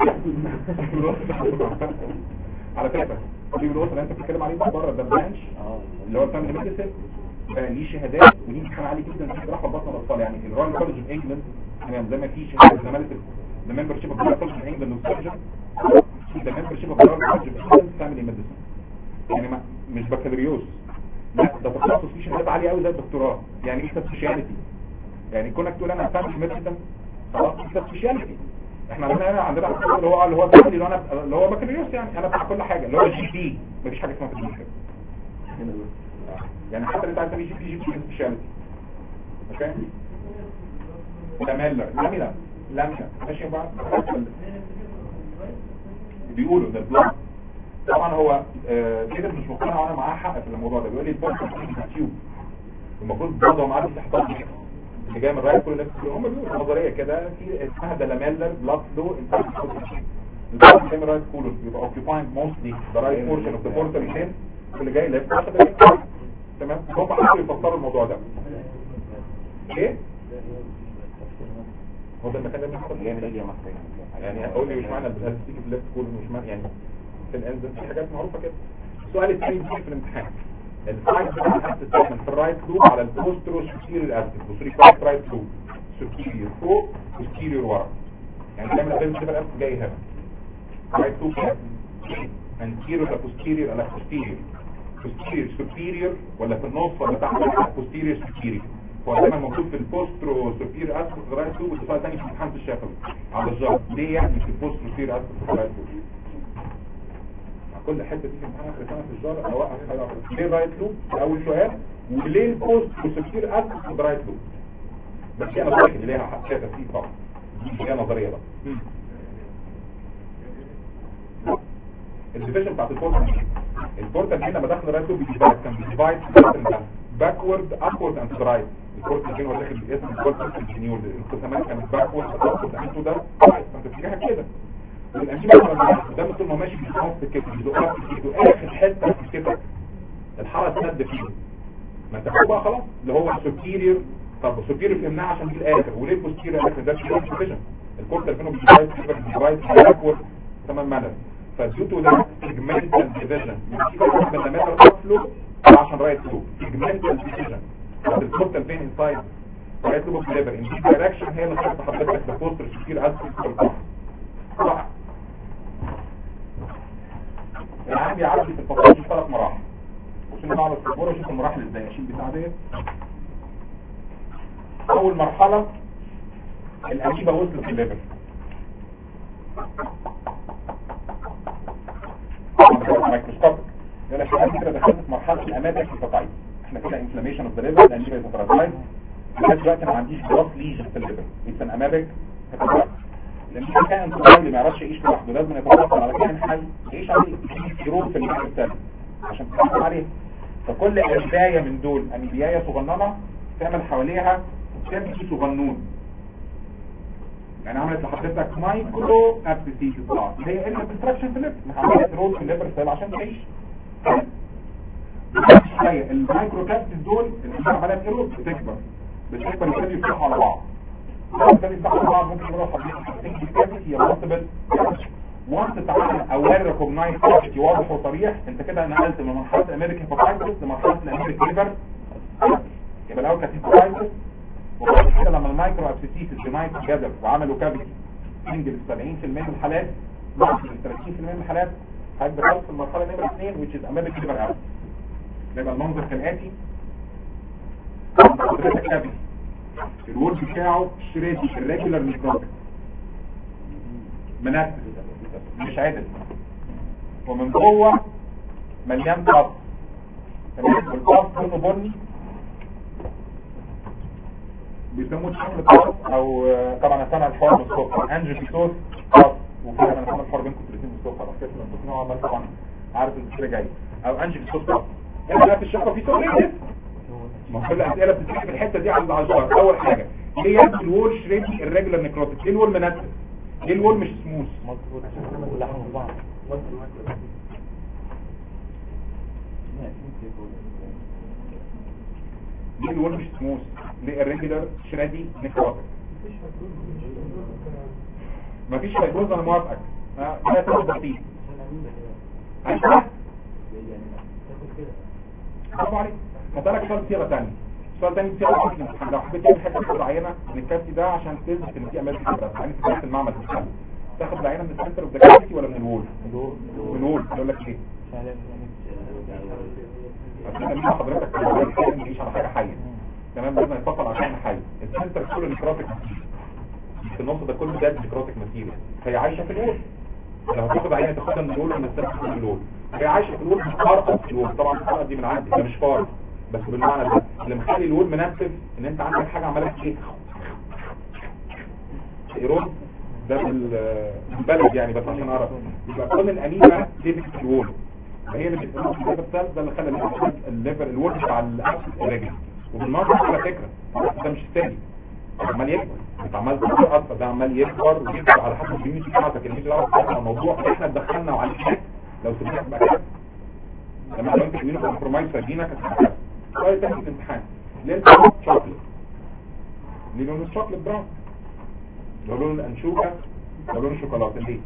على فكره دي الوصف اللي انت بتتكلم عليه ده بره ده برانش اللي هو فاميلي ميديسن بقى ليه شهادات وليه امتحان عالي جدا في جراحه بطن الاطفال يعني الرويال كولج اوف انجلاند تمام زي ما في شهاده زماله ذا ممبرشيب اوف الرويال كولج اوف انجلاند والسيرجن ذا ممبرشيب اوف الرويال كولج اوف انجلاند فاميلي ميديسن يعني ما مش بكالوريوس لا ده تخصص فيه شهادات عاليه قوي زي الدكتوراه يعني ايه سبيشاليتي يعني كونك تقول انا فاميلي ميديسن خلاص انت سبيشاليتي احنا عندنا هنا عندنا اللي هو اللي هو الفاميلي اللي انا اللي هو بكالوريوس يعني انا بتاع كل حاجه اللي هو جي بي مفيش حاجه اسمها في الجي يعني حتى اللي انت عايز تعمل جي بي جي بي سبيشاليتي اوكي لاميلا لاميلا لاميلا ماشي بقى بيقولوا ده البلان طبعا هو آه، كده مش مقتنع وانا معاه حق في الموضوع ده بيقول لي البلان تيوب المفروض برضه معاه استحضار اللي جاي من رايت كل الناس هم بيقولوا نظريه كده في اسمها دلاميلر بلاد فلو انتاج البلاد جاي من رايت كولون يبقى اوكيباينج موستلي ذا رايت بورشن اوف ذا بورتال فين واللي جاي ليفت واخد الليفت تمام هم حاولوا يفسروا الموضوع ده ايه هو ده المكان اللي بنحط يعني هتقول لي مش معنى البلاد تيجي في الليفت كولون مش معنى يعني في الانزل في حاجات معروفه كده السؤال الثاني بيجي في الامتحان السايد بتاع الاسيد دايما في الرايت لوب على البوسترو سوبيريور اسيد بوسترو رايت رايت لوب سوبيريور فوق وسوبيريور ورا يعني دايما الاسيد بتبقى الاسيد جاي هنا رايت لوب انتيريور ولا بوستيريور ولا بوستيريور بوستيريور سوبيريور ولا في النص ولا تحت بوستيريور سوبيريور هو دايما موجود في البوسترو سوبيريور اسيد في الرايت لوب والسؤال الثاني في امتحان الشفوي على الجار ليه يعني في البوسترو سوبيريور اسيد في الرايت لوب كل حته دي في امتحان اخر سنه في الجار اوقف حاجه واحدة. ليه رايت لوب ده اول سؤال وليه البوست وسكتير اسيد في الرايت لوب بس هي نظريه اللي ليها حقيقه تفسير طبعا دي هي نظريه بقى الديفيجن بتاعت البورتال البورتال هنا لما دخل الرايت لوب بيديفايد كان بيديفايد باكورد ابورد اند رايت البورتال هنا هو داخل باسم البورتال كونتينيور القسمات كانت باكورد ابورد اند ده فانت بتفتكرها كده والأنجيب قدام طول ما ماشي بيزقها في الكتف بيزقها في الكتف آخر حتة في الكتف الحرة تسد فيه ما انت فوق بقى خلاص اللي هو السوبيريور طب السوبيريور فهمناه عشان دي الآخر وليه البوستيريور آخر ده الشيء فيجن الكورتال فينو بيجرايز فيبر بيجرايز باكورد تمام مانر فديو تو ده سيجمنتال ديفيجن من مليمتر ابفلو عشان رايت فلو سيجمنتال ديفيجن الكورتال فين انسايد رايت لوب اوف ليفر ان دي دايركشن هي اللي خلت حضرتك تبوستر سوبير اسيد في القمر صح العام بيعدي في الفصائل ثلاث مراحل عشان نعرف الصبورة وشوف المراحل ازاي اشيل بتاع ديت اول مرحلة الاميبا وصلت الليفل مايكروسكوبيك يقول لك احنا كده دخلنا في مرحله الاماتك القطعيه احنا كده انفلاميشن اوف ذا ليفر الاميبا يتفرجايز لغايه دلوقتي ما عنديش جراس ليجن في الليفر اتس ان اماتك هتتفرج لان في كائن طبيعي ما يعرفش يعيش لوحده لازم يتواصل على كائن حي يعيش عليه يروح في الليفر الثاني عشان تتواصل عليه فكل اميبايه من دول اميبيايه صغننه تعمل حواليها كابسي صغنون يعني عملت لحضرتك مايكرو ابسيسيس بعض هي الا ديستراكشن في الليفر عملت رول في الليفر سيل عشان تعيش شويه المايكرو كابسيس دول اللي عملت ايرور بتكبر بتكبر يبتدوا يفتحوا على بعض يبتدوا يفتحوا على بعض ممكن يعملوا حضرتك كابسيس هي مالتيبل وانت تعمل اوير ريكوجنايز كابسيتي واضح وصريح انت كده نقلت من مرحله الامريكان هيباتايتس لمرحله الامريكان ليفر يبقى الاول كانت هيباتايتس وبعد كده لما المايكرو ابسيسيس بمايكرو جذب وعملوا كافيتي تنجل 70% من الحالات نقص 30% من الحالات هيبقى خلص المرحله نمره 2 which is American liver abscess يبقى المنظر كالاتي حضرتك كافيتي الوول بتاعه شريدي الريجولار نيكروتيك منفذ مش عدل ومن جوه مليان قص تمام والقص لونه بني بيسموه شكل قص او آه، طبعا انا الحوار بالصوت انجيوبيتوس قص وفي انا سامع الحوار بينكم الاثنين بالصوت على فكره انتوا نوعا ما طبعا عارف ان كده جاي او انجيوبيتوس قص هنا بقى في الشقه في سؤال ما كل الاسئله بتتكلم في الحته دي على العشرة اول حاجه ليه يبدو الوول شريدي الريجولار نيكروتيك ليه الوول منتف ليه الوول مش سموث ليه الوول مش سموث ليه الريجولار شريدي نيكروتيك مفيش فيبروز انا موافقك ها ده سبب بسيط ايوه برافو عليك هسألك سؤال صيغه ثانيه سؤال ثاني صيغه اصلا لو حبيت تعمل حاجه في العينه من الكافي ده عشان تثبت ان في امريكا بس يعني في بدايه المعمل بتتحل تاخد العينه من السنتر اوف ذا كافي ولا من الوول من الوول يقول لك ليه عشان لما حضرتك تعيش على حاجه حيه تمام لازم يتصل على حاجه حيه السنتر كله نيكروتيك في النص ده كله ده نيكروتيك ماتيريال هي عايشه في الوول لو هتاخد عينه تاخدها من الوول ومن السنتر من الوول هي عايشه في الوول بتفرقع في الوول طبعا الفرقه دي من عندي ده مش فارق بس بالمعنى ده اللي مخلي الوول منفذ ان انت عندك حاجه عماله ايه ايرون ده بال- بالبلد يعني بس عشان اعرف يبقى كل الانيمه دي في الوول هي اللي بتقول في الليفر سيلز ده اللي خلى الليفر الليفر الوول بتاع الاسس الرجل وبالمره على فكره ده مش ثاني عمال يكبر انت عمال تكبر اكتر ده عمال يكبر ويكبر على حسب الكميونتي بتاعتك اللي انت تعرف الموضوع احنا اتدخلنا وعالجناك لو سبناك بقى كده لما لو انت كميونتي كومبرومايز فادينك هتتحسن سؤال تاني في الامتحان ليه البراون شوكليت ليه لون الشوكليت براون لو لون الانشوكه لو لون الشوكولاته ليه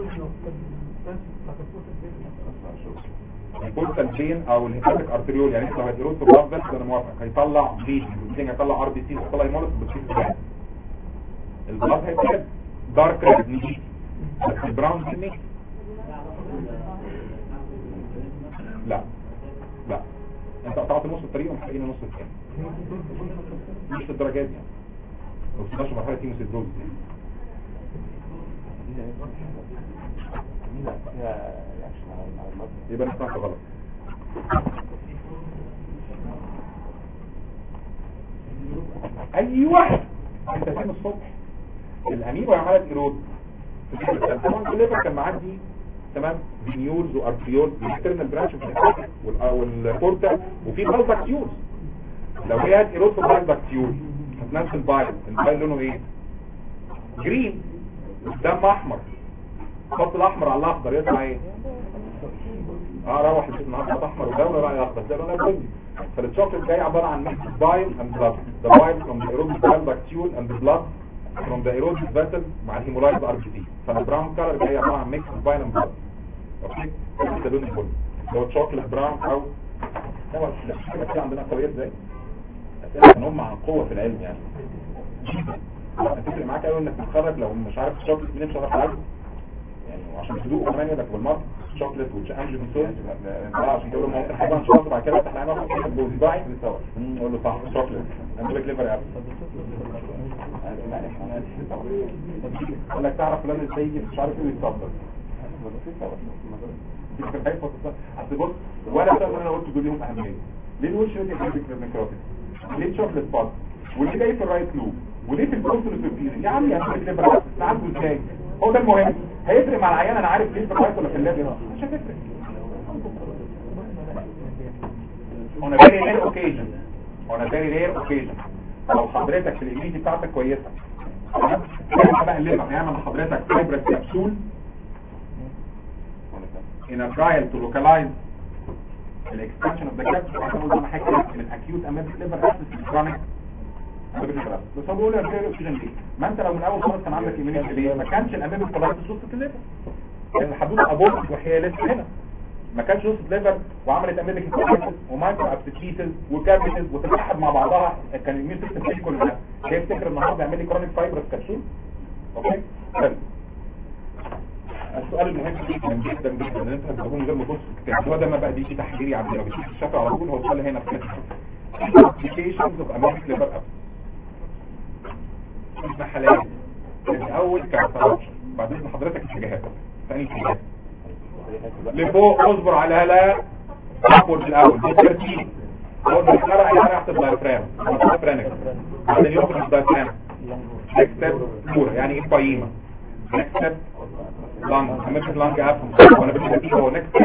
البولتال بين او الهيباتيك ارتريول يعني انت لو هتروح في البلاد بس انا موافق هيطلع بليد البليدنج هيطلع ار بي سي هيطلع هيمولوس بس في البلاد البلاد هيبقى دارك ريد نيجي بس البراون سني لا لا انت قطعت نص الطريق ومحتاجين نص الثاني مش للدرجات دي يعني ما وصلناش مرحله هيموسيدروز دي يبقى انا سمعت غلط ايوه انت فين الصبح الاميبا عملت ايرود طبعا الليفر كان معدي تمام فينيولز وارتريولز والاكسترنال برانش والبورتا وفي بالباكتيولز لو هي هات ايرود في البالباكتيول هتنزل بايل البايل لونه ايه جرين والدم احمر حط الاحمر على الاخضر يطلع ايه اه روح البيت النهارده احمر ودوله راي اخضر ده لونها بني فالشوكليت جاي عباره عن ميكس بايل اند بلاد the bile from the aerobic bile bacterial and the blood from the aerobic vessel مع الهيمولايز ار بي سي فالبراون كلر جاي عباره عن ميكس بايل اند بلاد اوكي ده لون البني لو شوكليت براون او طبعا الاسئله عندنا قويه ازاي اسئله هم عن قوه في العلم يعني هتفرق معاك قوي انك تتخرج لو مش عارف الشوكليت منين مش هتعرف تعالجه يعني وعشان تدوقه كمان يقول لك بالمره شوكليت وتشانج سول اه عشان تقول له ما انت طبعا شاطر بعد كده احنا هناخد كده بوزباعي نقول له صح شوكليت عندك ليفر اب يقول لك تعرف فلان ازاي يجي مش عارف ايه يتصدر اصل بص ولا ده انا قلت دول ليهم اهميه ليه الوش اللي في النكروتيك ليه الشوكليت باد واللي جاي في الرايت لوب وليه في الكونسولوس يا عم يا عم ليفر نعالجه ازاي هو ده المهم هيفرق مع العيان انا عارف ليه في الرايت ولا في الليفر مش هتفرق on a very rare occasion on a very rare occasion لو حضرتك في الاميونيتي بتاعتك كويسه تمام بقى الليفر نعمل لحضرتك فايبرس كبسول in a trial to localize the expansion of the capsule عشان اقول انا حاجه من acute amoebic liver abscess to chronic amoebic liver abscess بس هو بيقول لك ايه الاكسجين ليه ما انت لو من اول خالص كان عندك immunity ليه ما كانش الاميبك كولايتس وسط الليفر لان الحدود ابورت وهي لسه هنا ما كانش وسط ليفر وعملت اميبك كولايتس ومايكرو ابسيتيز وكابيتس وتتحد مع بعضها كان الميون سيستم فيه كلها هي تفتكر النهارده يعمل لي كرونيك فايبرس كبسول اوكي حلو السؤال المهم جدا جدا جدا ان انت هتجاوبه من غير ما تبص في الكتاب هو ده ما بقى دي تحليلي عبد لو بتشوف الشكل على طول هو السؤال هنا في applications of American liver abscess اسمها حالات الاول كان ترابشن بعدين حضرتك اتجاهات ثاني اتجاه لفوق اصبر على هلا ابورد الاول بالترتيب اول ما يتقرا يعني يحط الدايفرام الدايفرام بعدين يخرج الدايفرام نكست فلورا يعني ايه قيمه نكست لانج امريكان لانج اب وانا بدي فيه هو نكست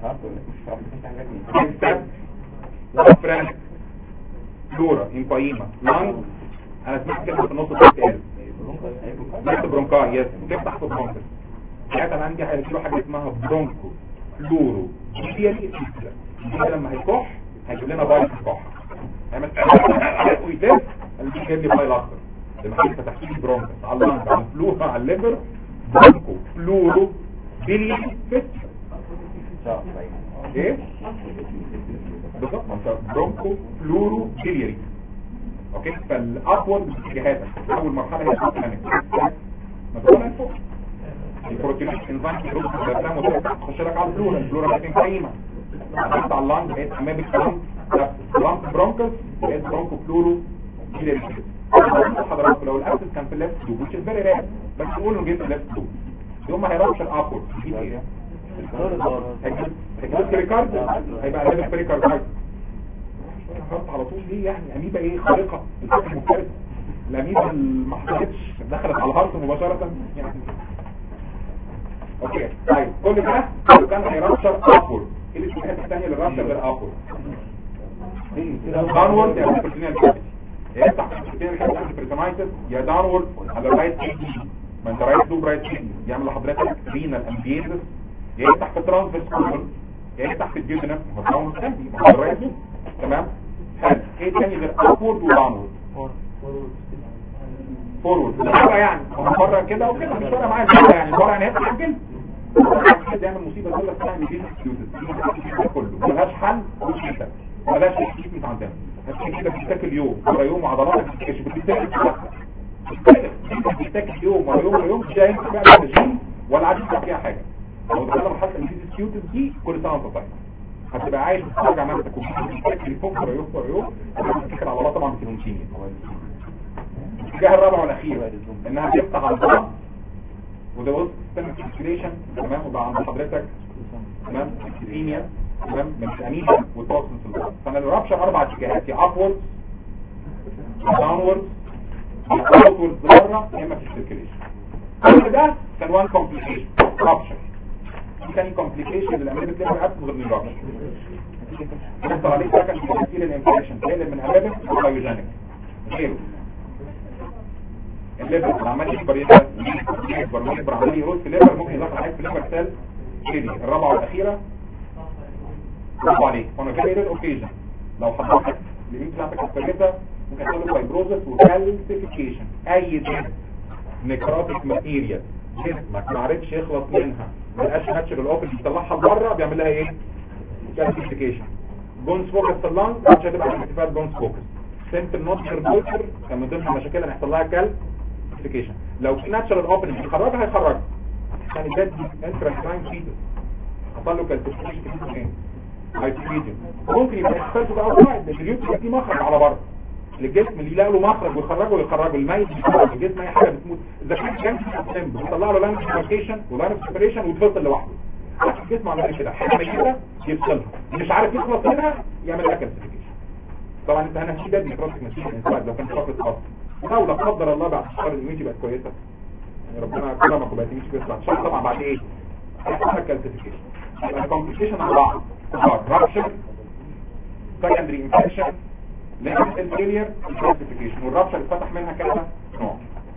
نكست دايفرام فلورا ان قيمه لانج انا سمعت كلمه في النص بتتقال نكست برونكاي يس تفتح في برونكس ساعتها انا عندي هيجيله حاجه اسمها برونكو فلورو دي دي لما هيكح هيجيب لنا بايل في الكح هيعمل ويتف اللي بيجيب لي بايل اكتر لما هيجي تحت برونكس على اللنج على الفلورا على الليفر برونكو فلورو بيلي فت ايه بالظبط ما انت برونكو فلورو بيليري اوكي فالابورد اتجاهاتك اول مرحله هي الكلامك ما تقولها فوق البروتين انزيم يروح الدم وتخش لك على الفلورا الفلورا بتكون قيمه حتى على اللانج بقيت امامك لانج لانج برونكس بقيت برونكو فلورو كيلري حضراتكم لو الاسيد كان في الليفت لوب which is very rare بس نقول انه جه في الليفت لوب يوم ما هيرابش الابورد يجيب ايه هيجيب بريكارد هيبقى ليفت بريكارد خط على طول دي يعني اميبا ايه خارقه بتاكل مفترسه الاميبا اللي ما حصلتش دخلت على الهارت مباشره يعني اوكي طيب كل ده لو كان هيرابشر ابورد ايه الاتجاهات الثانيه للرابشر غير ابورد داونورد يا بيرسونال كافيتي يا يفتح بيرسونال كافيتي بيرسونايتس يا داونورد على الرايت كيدني ما انت رايت لوب رايت كيدني يعمل لحضرتك رينال امبيرس يا يفتح في ترانسفيرس كولون يا يفتح في الجيوجنس ما هو داون كافيتي ما هو الرايت لوب تمام حلو ايه تاني غير ابورد وداونورد فورورد ده يعني هو بره كده وكده مش فارقه معايا كده يعني بره يعني هيفتح الجلد حد يعمل مصيبه يقول لك اسمها ميديس اكسكيوزز كله ملهاش حل مش كده ملهاش تكليف عندنا عشان كده بتتاكل يوم ورا يوم وعضلاتك بتتكشف بتتاكل بتتاكل يوم ورا يوم ورا يوم مش جاي بقى رجيم ولا عادي فيها حاجه لو دخلنا مرحله الميديس اكسكيوزز دي كل سنه وانت طيب هتبقى عايش تتفرج على نفسك وبتتاكل فوق ورا يوم ورا يوم بتتاكل عضلات طبعا بتنومشيني الاتجاه الرابع والاخير انها تفتح على الضغط وده وسط سيستم سيركيليشن تمام وبقى عند حضرتك تمام سيستيميا تمام من الانيميا والتوكسين في البلد فانا الرابشر اربع اتجاهات يا ابورد يا داونورد يا اوتورد بره يا اما في السيركيليشن كل ده كان وان كومبليكيشن رابشر دي كان كومبليكيشن للامريكان ليفر ابس غير من الرابشر يحصل عليه سكن في تاثير الانفكشن سائل من امريكان بايوجينيك غيره الليفر اللي عمال يكبر يكبر يكبر يكبر عمال يرول في الليفر ممكن يدخل عليك في الليفر سيل كده الرابعه والاخيره برافو عليك وانا كده ايه الاوكيجن لو حضرتك اليمين بتاعتك الثالثه ممكن تعمل فايبروزس وكالسيفيكيشن اي جسم نكراتيك ماتيريال جسمك ما عرفش يخلص منها ما بقاش ناتشرال اوبن بيطلعها بره بيعمل لها ايه كالسيفيكيشن بونز فوكس في اللانج مش هتبقى ارتفاع بونز فوكس سنتر نوتشر بوتر كان من ضمن المشاكل اللي هيحصل لها كالسيفيكيشن لو في ناتشرال اوبن بيخرجها هيخرجها يعني ده انترا كراين فيتس يحصل له كالسيفيكيشن في الجسم ايه هايبوكريتين ممكن يبقى احساسه بقى اوتسايد لان اليوت يبقى فيه مخرج على بره الجسم اللي يلاقي له مخرج ويخرجه يخرجه الميت بيخرج الجسم اي حاجه بتموت اذا كان جنب السيستم بيطلع له لاين سيبريشن ولاين سيبريشن ويتفصل لوحده عشان الجسم عمال كده حاجه ميته يفصلها مش عارف يخلص منها يعمل لها كالسيفيكيشن طبعا انت هنا في ده بيكروسك نتيجه انسايد لو كان شوكليت خاص لو لا قدر الله بعد شهر الايميجي بقت كويسه يعني ربنا كرمك وبقت ايميجي كويسه بعد شهر طبعا بعد ايه؟ هيحصل كالسيفيكيشن يبقى الكومبليكيشن على بعض رابشر سكندري انفكشن ليفل فيلير كلاسيفيكيشن والرابشر اتفتح منها كذا نوع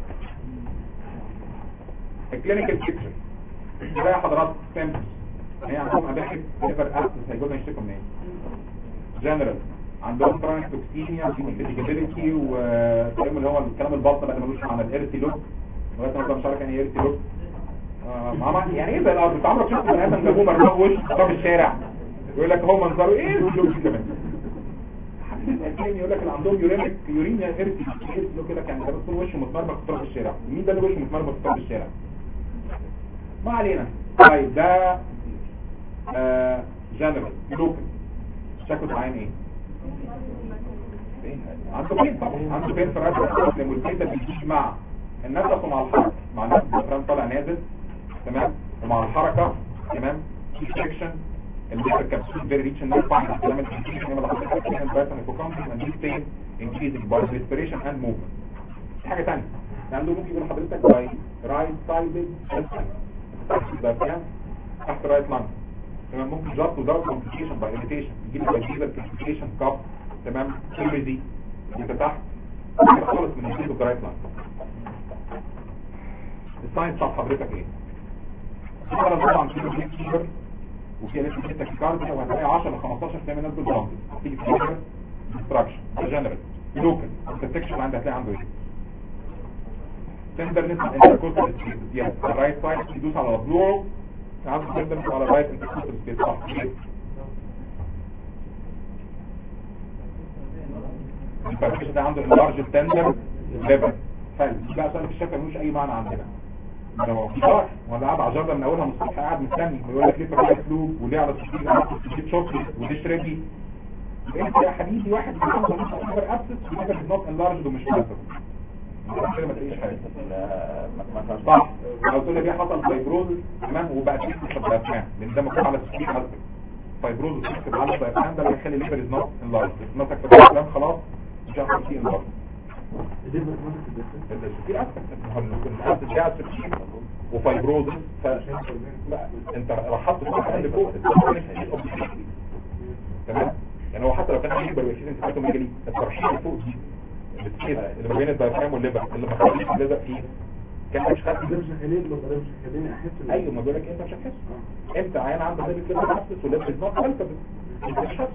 الكلينيكال بيكتشر زي حضرات سيمبتومز هي عندهم اباحث ليفر ابسس هيقولوا يشتكوا منين جنرال عندهم كرونيك توكسيميا فيتيجابيلتي والكلام اللي هو الكلام البطن بقى اللي ملوش معنى الارتي لوك لغايه ما مش عارف يعني ايه ارتي لوك آه، ماما يعني ايه زي الارض انت عمرك شفت بني ادم جابوه مرمى وش في الشارع يقول لك هو منظره ايه اللوك ده كمان الثاني يقول لك اللي عندهم يورينك يورينيا ارتي له كده كان ده بس وشه متمرمغ في تراب الشارع مين ده اللي وشه متمرمغ في تراب الشارع ما علينا طيب ده آه جنرال لوكال شكله عين ايه عنده فين طبعا عنده فين في الرأس لما الفيتا بيجي مع النفس ومع الحركة مع النفس الدخران طالع نازل تمام ومع الحركة تمام في سكشن الليفر كابسول فيري ريتش الناس بعد الكلام الانفكشن اللي حضرتك فيها الباتن هيبوكامبس اند دي ستين انكريزنج باي ريسبيريشن اند موفمنت حاجة ثانيه عنده ممكن يقول لحضرتك باي رايت سايدد تحت رايت لانج تمام ممكن جاست ودارك كومبليكيشن باي اريتيشن يجيب لك فيبر كومبليكيشن كاب تمام كيميزي انت تحت كده خالص من الجيل الرايت لانج الساينس بتاع حضرتك ايه؟ طبعا طبعا في فيبر وفي لسه في تاكيكارديا وهتلاقي 10 ل 15 في ناس بالبامب تيجي في فيبر ديستراكشن جنرال لوكال السكشن عندك هتلاقي عنده ايه؟ تندرنس انتركوستال سبيس يعني الرايت سايد يدوس على ضلوعه عنده تندرنس على الرايت انتركوستال سبيس صح الفركش ده عنده اللارج تندر ليفر حلو دي بقى سؤال في الشكل ملوش اي معنى عندنا ده هو في دار ولا قاعد على جردة من اولها من الصبح قاعد مستني ويقول لك ليه فرق فلوب وليه على التشكيل ودي شوكليت ودي شريدي انت يا حبيبي واحد من عنده مش ليفر ابسس وليفر نوت انلارج ومش ماسك كده ما تلاقيش حاجه صح لو تقول لي حصل فايبروز تمام وبقى في الدافع لان ده مكتوب على السكين على فايبروز بتكتب على الدافع ده اللي يخلي الليفر از نوت انلارج نوتك في الكلام خلاص مش هيحصل فيه انلارج في اسفل في اسفل وفايبروز ف انت رحطت صح اللي فوق تمام يعني هو حتى لو كان عنده بريشين انت حاطه ميجالي الترحيل اللي فوق دي السكيلة اللي ما بين الدايفرام والليفر اللي ما خليش لزق فيه كان مش خدت ده مش هخليك لو ده مش هخليني احس إن- ايوه ما بقول لك انت مش هتحس انت عيان عنده ليفر كده نفس وليفر نوت انت انت مش حاسس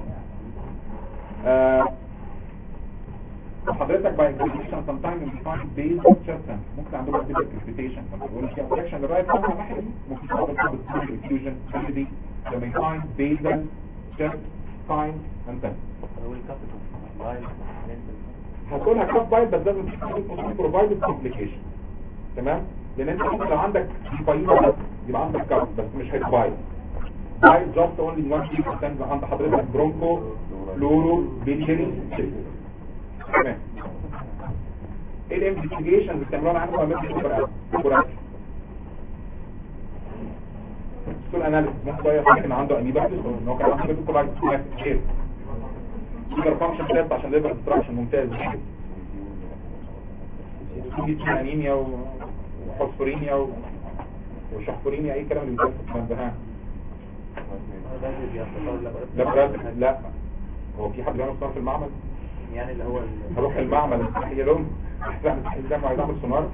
آه، حضرتك باي اكزيكيشن سم تايم ان ديفاين بيز تشستن ممكن عندهم دي اكزيكيشن لما تقول في ابلكيشن للرايت سايد الناحيه دي ممكن تقدر تاخد الفيوجن دي لما يفاين بيزل تشست تايم انت هتقولها كاف بايت بس لازم تكون بروفايدد كومبليكيشن تمام لان انت ممكن لو عندك فايده بس يبقى عندك كاف بس مش هيتبايت بايت جاست اونلي وان بي عند عند حضرتك برونكو فلورو بيليري تمام ايه الانفستيجيشن اللي بتعملوها عنده لما بيجي سوبر سوبر ستول اناليسيس ممكن شويه ممكن عنده اميبايتس ان هو كان عنده كولايتس خير سوبر فانكشن تيست عشان ليفر ديستراكشن ممتاز في انيميا و- وحصفورينيا و- وشحفورينيا اي كلام اللي بيتكلم ده ها لا براد لا هو في حد بيعمل صنع في المعمل يعني اللي هو ال- هروح المعمل هي لهم احسن الدم عايز اعمل سونار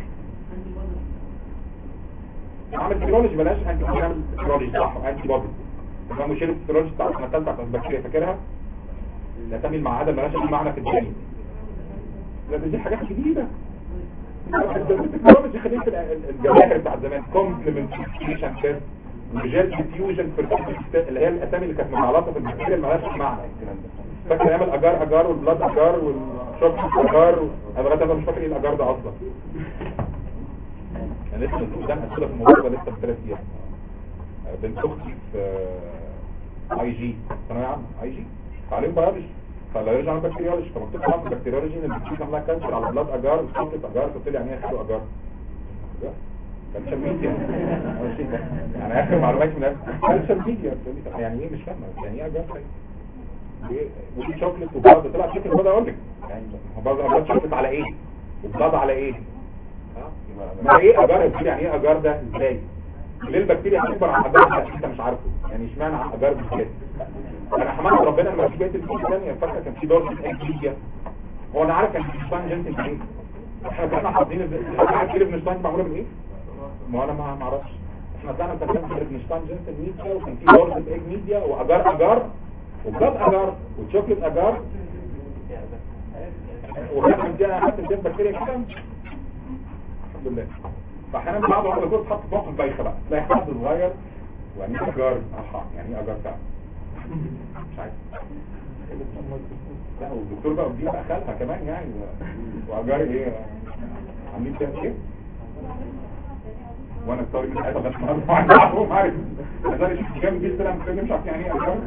اعمل سيرولوجي بلاش انت اعمل سيرولوجي صح انتي بودي تمام وشيل السيرولوجي بتاع السنه الثالثه بتاعت البكتيريا فاكرها الاسامي المعاده مالهاش اي معنى في الدنيا لا دي حاجات جديده السيرولوجي خليه في ال- الجواهر بتاع زمان كومبلمنتيشن تيست وجيل ديفيوجن في اللي هي الاسامي اللي كانت متعلقه في البكتيريا اللي مالهاش معنى فاكر ايام الاجار اجار والبلاد اجار والشوك اجار انا لغايه دلوقتي مش فاكر ايه الاجار ده اصلا انا لسه قدام اسئله في الموضوع ده لسه بثلاث ايام بنت اختي في اي جي ثانويه عامه اي جي تعليم بيولوجي فلا يرجع عن بكتيريولوجي فمكتوب طبعا في البكتيريولوجي ان البكتيريا عامله كانسر على بلاد اجار وشوكليت اجار قلت لي يعني ايه حلو اجار كانسر ميديا يعني اخر معلومات من كانسر ميديا يعني ايه مش فاهمه يعني ايه اجار طيب ليه؟ ودي شوكليت وبلاد طلع شوكليت بلاد اقول لك يعني هو بلاد شوكليت على ايه وبلاد على ايه ما ايه اجار قلت لي يعني ايه اجار ده ازاي ليه البكتيريا هتكبر على اجار ده انت مش عارفه يعني اشمعنى على اجار بالذات انا حمدت ربنا لما في بقيه الفيديو الثانيه فاكره كان في دور في اكليجيا هو انا عارف كان في شتاين جنسن ايه احنا كنا حاطين عارف كيلو بنشتاين معموله من ايه ما انا ما ما اعرفش احنا طلعنا كان في بنشتاين جنسن ميديا وكان في دور في ايج ميديا واجار اجار وبلاد اجار وشوكليت اجار وكان عندنا حتى الجنب بكتيريا كده الحمد لله فاحيانا بعض واحد يقول تحط في موقف بايخه بقى تلاقي حد صغير يعني ايه اجار اها يعني ايه اجار فعلا مش عارف لا والدكتور بقى ودي بقى خالها كمان يعني واجار ايه عاملين فيها ايه وانا الطاري مش عايز اغش النهارده وانا عارف عارف انا شفت كام دي سنه مش عارف يعني ايه اجار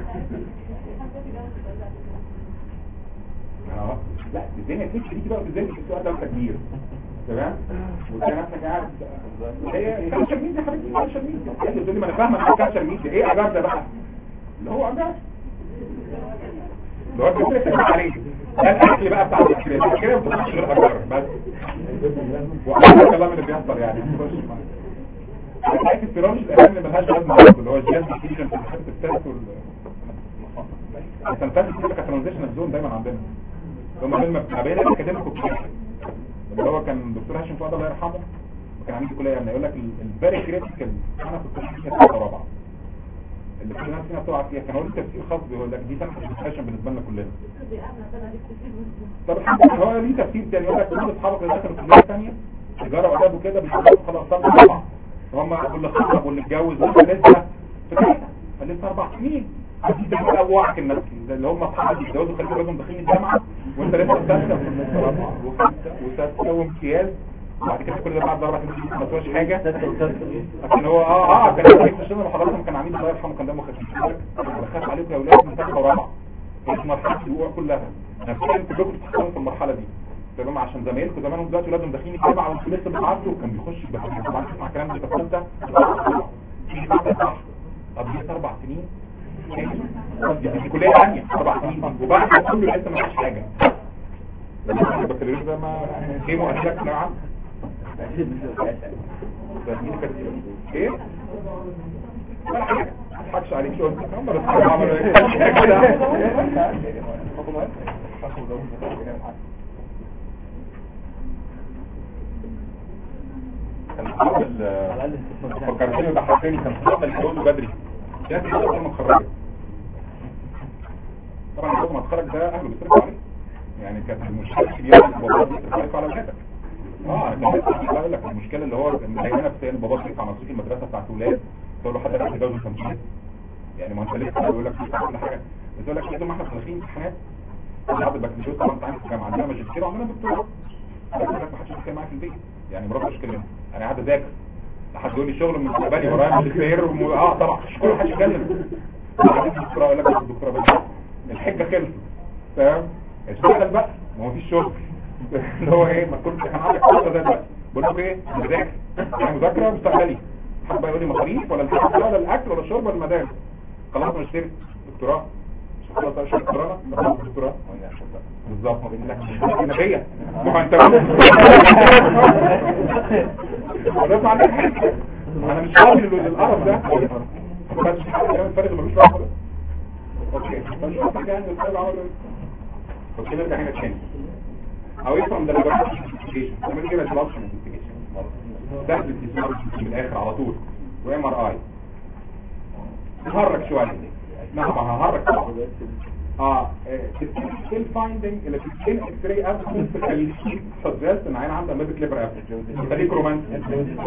اه لا الدنيا كتير دي بقى بالذات في السؤال ده كبير تمام وكان نفسك قاعد هي كالتشر ميديا يا حبيبي كالتشر ميديا انت بتقول لي ما انا فاهمه ان كالتشر ميديا ايه اجار ده بقى اللي هو اجار اللي هو الدكتور يسمع عليه ده الاكل بقى بتاع الدكتور كده ما بتخش غير اجار بس واحد كلام اللي بيحصل يعني حكايه الفيرولوجي الاسامي اللي ملهاش لازمه برضه اللي هو الجينز فيجن في الحته الثالث وال التنفيذ كده كترانزيشن زون دايما عندنا هم بين ما بين الاكاديميك والكلينيكال اللي هو كان دكتور هاشم فؤاد الله يرحمه كان عندي كليه يعني يقول لك الفيري كريتيكال انا في الكليه كانت رابعه اللي كل الناس فيها بتقع فيها كان هو ليه تفسير خاص بيقول لك دي سنه الديسكشن بالنسبه لنا كلنا طب الحمد لله هو ليه تفسير تاني يقول لك كل اصحابك اللي دخلوا كليه ثانيه تجاره واداب وكده بيشتغلوا خلاص سنه رابعه هم واللي خطب واللي اتجوز واللي لسه في كده فلسه اربع سنين عايزين تبقى وعك الناس اللي هم اصحاب الجواز خليهم لازم داخلين الجامعه وانت لسه ثالثه ورابعه وخمسه وسادسه وامتياز بعد كده كل ده بعد ضربة ما تسواش حاجة لكن هو اه اه كان عليك في الشغل محاضراتهم كان عميد الله يرحمه كان دمه خفيف بخاف عليكم يا اولاد من ثالثه ورابعه كانت مرحله الوقوع كلها نفسيا كلكم بتتحطوا في المرحله دي تمام عشان زمايلكم زمانهم دلوقتي ولادهم داخلين الجامعه وانتوا لسه بتعدوا وكان بيخش طبعا تسمع كلام دي في الثالثه طب دي اربع سنين دي كليه ثانيه اربع سنين وبعد ما كله لسه ما فيش حاجه البكالوريوس ده ما ايه مؤشرات نوعا ايه ولا حاجه ما تضحكش عليك شو هم بس عملوا كان صاحب فكرتني وضحكتني كان صاحب الجواز بدري ده كده اول ما اتخرجت طبعا اول ما اتخرج ده اهله بيصرفوا عليه يعني كانت المشكله الكبيره ان بابا بيصرف عليك على ولادك اه انا كنت بقول لك المشكله اللي هو مضايقنا في ان بابا بيدفع مصروف المدرسه بتاعت اولاد تقول له حتى راح يتجوز التمثيل يعني ما انت لسه بيقول لك بتدفع كل حاجه بس يقول لك لازم احنا داخلين امتحانات بعد البكالوريوس طبعا انت عارف في الجامعه عندنا ماجستير وعندنا دكتوراه بس لك ما حدش بيتكلم معايا في البيت يعني مراتي مش كلمه انا قاعد اذاكر لحد يقول لي شغل من مستقبلي ورايا ماجستير وم... اه طبعا مش كل حد يتكلم الدكتوراه يقول لك الدكتوراه بس الحجه خلصت فاهم اشتغل بقى ما هو فيش شغل اللي هو ايه ما كنت كان عندك فرصه زي دلوقتي بقول لك ايه بذاكر يعني مذاكره مستقبلي حد بقى يقول لي مصاريف ولا الحاجه ولا الاكل ولا الشرب ولا المدارس خلاص ماجستير دكتوراه مش خلاص اشهر دكتوراه خلاص دكتوراه بالظبط ما بين لك نبيه ما هو انت ولازم عندك حاجه انا مش فاضي للقرف ده ما كانش كلام الفارغ ملوش لازمه ده اوكي فمش محتاج يعني الاستاذ عمل ايه اوكي نرجع هنا تاني او يفهم ده laboratory investigation لما نيجي نعمل investigation سهل التسمار من الاخر على طول وام ار اي نهرج شويه مهما ههرج اه ستيل فايندنج اللي في السكين اكس راي ابسنس في الكاليسيك سجلت ان عين عندها ميزك ليبر ابسنس خليك رومانسي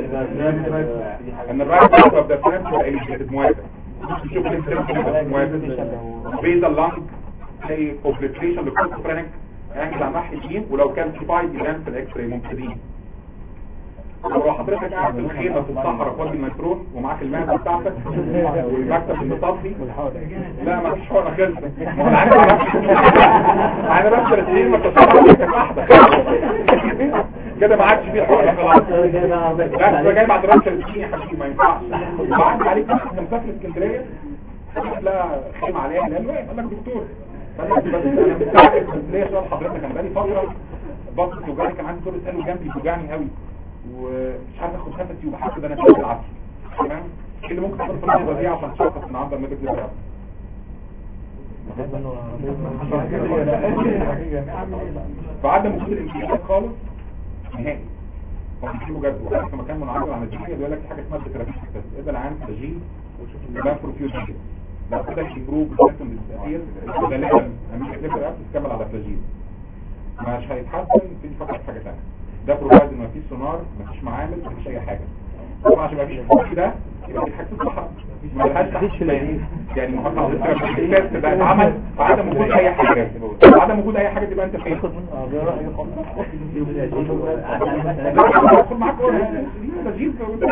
ان الرايت سايد اوف ذا فريم اليفيتد موافق شوف الانسان موافق بيزا لانج تلاقي اوبليتريشن للكوسترينك انجل على الناحيه اليمين ولو كان في بايد يبان في الاكس راي ممكنين لو حضرتك قاعد في الخيمه في الصحراء في وادي المترون ومعاك المعده بتاعتك والمكتب المطفي لا ما فيش حقنه خلص ما هو انا عارف انا بس رسمين ما تصورش كانت واحده كده ما عادش فيه حقنه خلاص لا ده جاي بعد رش الدين يا حبيبي ما ينفعش بعد عليك انت مسافر اسكندريه لا خيمه عليها لا لا قال لك دكتور فانا بس انا مستعجل بس ليا سؤال حضرتك انا بقالي فتره بطني توجعني كان عندي دور اسهال وجنبي بيوجعني قوي ومش عارف اخد نفسي وبحس ده انا كده بالعافيه تمام ايه اللي ممكن تكون في اللحظه دي عشان تشخص ان عندك ميديك ليفر فعدم وجود الامكانيات خالص نهائي هو بيجيبوا جد وحاجه في مكان منعزل عن الدنيا بيقول لك في حاجه اسمها ديكراتيك ابدا العام تسجيل وشوف بروفيوجن لو كده الجروب السيستم الاخير غالبا امريكا ليفر اب تكمل على فلاجيل مش هيتحسن في فقط حاجه ثانيه ده بروفايد ان مفيش سونار مفيش معامل مفيش اي حاجه طبعا عشان مفيش كل ده يبقى دي حاجه صح ما لهاش تحت يعني ما هو التست ده اتعمل بعدم وجود اي حاجه بعدم وجود اي حاجه تبقى انت فين خد معاك تسجيل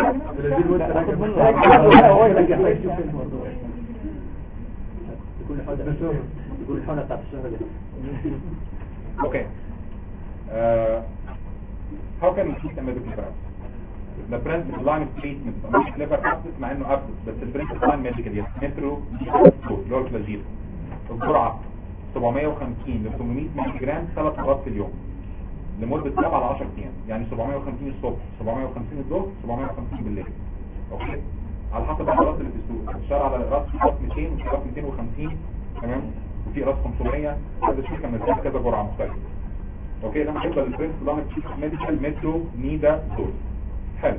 يكون الحوضة يكون الحوضة بتاعت الشهر دي Okay. Uh, how can we treat a medical practice? The principal line of treatment of medical liver abscess مع انه abscess بس ال principal line medical yes مترو اللي هو الفلاجيل الجرعة 750 ل 800 مللي جرام ثلاث مرات في اليوم لمدة 7 ل 10 ايام يعني 750 الصبح 750 الظهر 750 بالليل اوكي على حسب الحالات اللي في السوق الشارع على راس راس 200 وفي راس 250 تمام وفي راس 500 هذا الشيء كان مرتب كذا جرعة مختلفة اوكي لما هيبقى البرنس بلان ميديكال مترو نيدا دول حلو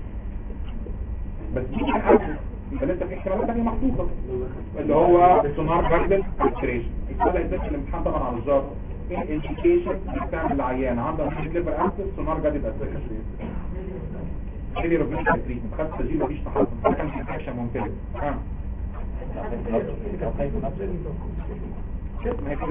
بس دي حاجة يبقى لسه في احتمالات ثانيه محطوطه اللي هو سونار باردل اكسريشن السؤال هيتسال في الامتحان طبعا على الجار ايه الانديكيشن بتعمل العيان عنده مشكله ليفر اكسس سونار جادد اكسريشن شيلي ربنا تريتمنت خدت تسجيل مفيش تحسن ده كان انفكشن ممتلئ ها ما هي كده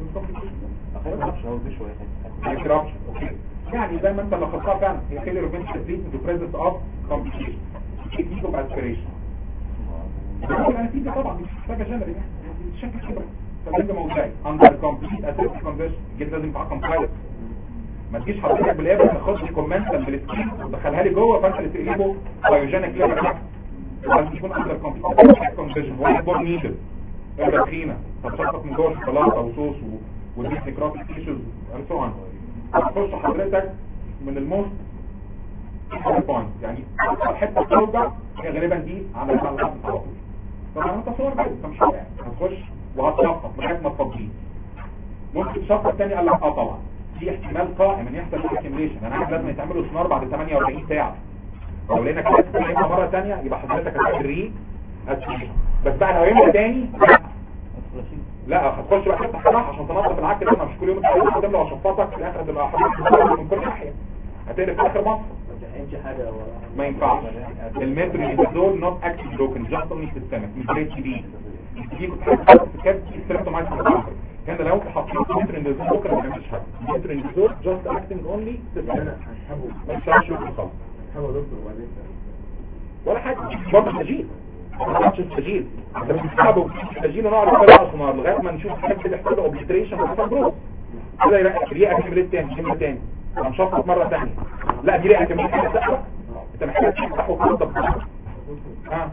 كرابشن اوكي يعني زي ما انت لخصتها فعلا هي فيلر اوف تريتمنت وبريزنس اوف كومبليكيشن تكنيك اوف اسبيريشن الانستيزيا طبعا مش محتاجه جنرال يعني شكل كبر فالانت موضعي اندر كومبليت اسيست كونديشن جيت لازم تبقى كومبايلر ما تجيش حضرتك بالابره تاخد لي كومنت بالسكين وتدخلها لي جوه فانت اللي تقلبه بايوجينيك ليفر لازم يكون اندر كومبليت كونديشن وايت بور نيدل ابره تخينه تتشطف من جوه شوكولاته وصوص والبيت نكراتيك تيشوز اند سو اون هتخش حضرتك من الموست بوينت يعني اكثر حته توجع هي غالبا دي على الحلقات على طول طبعا انت صور بس انت مش عارف هتخش وهتشفط لغايه ما تفضيه ممكن تشفط تاني قال لك اه طبعا في احتمال قائم ان يحصل اكيميليشن انا عارف لازم يتعملوا سونار بعد 48 ساعه لو لقينا كده مره ثانيه يبقى حضرتك هتعمل ري بس بعد لو يملى تاني لا هتخش بقى تفتح راح عشان تنظف العك ده مش كل يوم تقعد تملى وشفطك في الاخر هتبقى حضرتك من كل ناحيه هتقلب في اخر مصر انت حاجة ما ينفعش المتر يزول نوت اكتف بروكن جاست اونلي سيستمك مش زي تي بي دي كنت حاطط في كاب ستريبتومايسين كان لو انت حاطين متر اندزول ممكن ما يعملش حاجه متر اندزول جاست اكتنج اونلي سيستمك ما ينفعش يوصل خالص حلو يا دكتور وبعدين ولا حاجه برضه تسجيل ما تعرفش التسجيل انت بتسحبه التسجيل ونقعد نقرا سونار لغايه ما نشوف الحاجه اللي يحصل له اوبستريشن وحصل جروث كده يبقى ريقه كملت تاني كملت تاني هنشفط مره ثانيه لا دي ريقه كملت تاني تحت انت محتاج تفتح وتنظف اه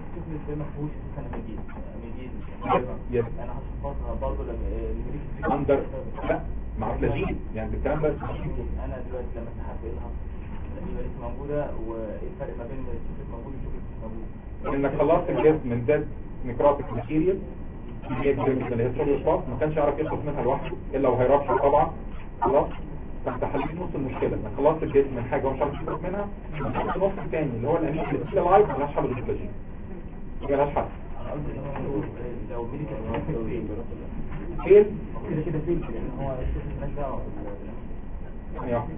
يس انا هشوفها برضه لما اندر لا مع فلاجين يعني الكلام ده انا دلوقتي لما سحبت لها يبقى لسه موجوده وايه الفرق ما بين الشوكليت موجود والشوكليت مش موجود انك خلصت الجسم من ديد نيكروتيك ماتيريال اللي هي الجلد اللي هي الصوت ما كانش يعرف يخلص منها لوحده الا وهو هيربش طبعا خلاص فانت حليت نص المشكله انك خلصت الجسم من حاجه ومش عارف يخلص منها النص الثاني اللي هو الانيك اللي فيه لايف ملهاش حل غير الفلاجين ملهاش حل انا قصدي ان هو لو ميديكال فين فين كده كده فين لان هو الشوكليت مالهاش دعوه ثانية واحدة.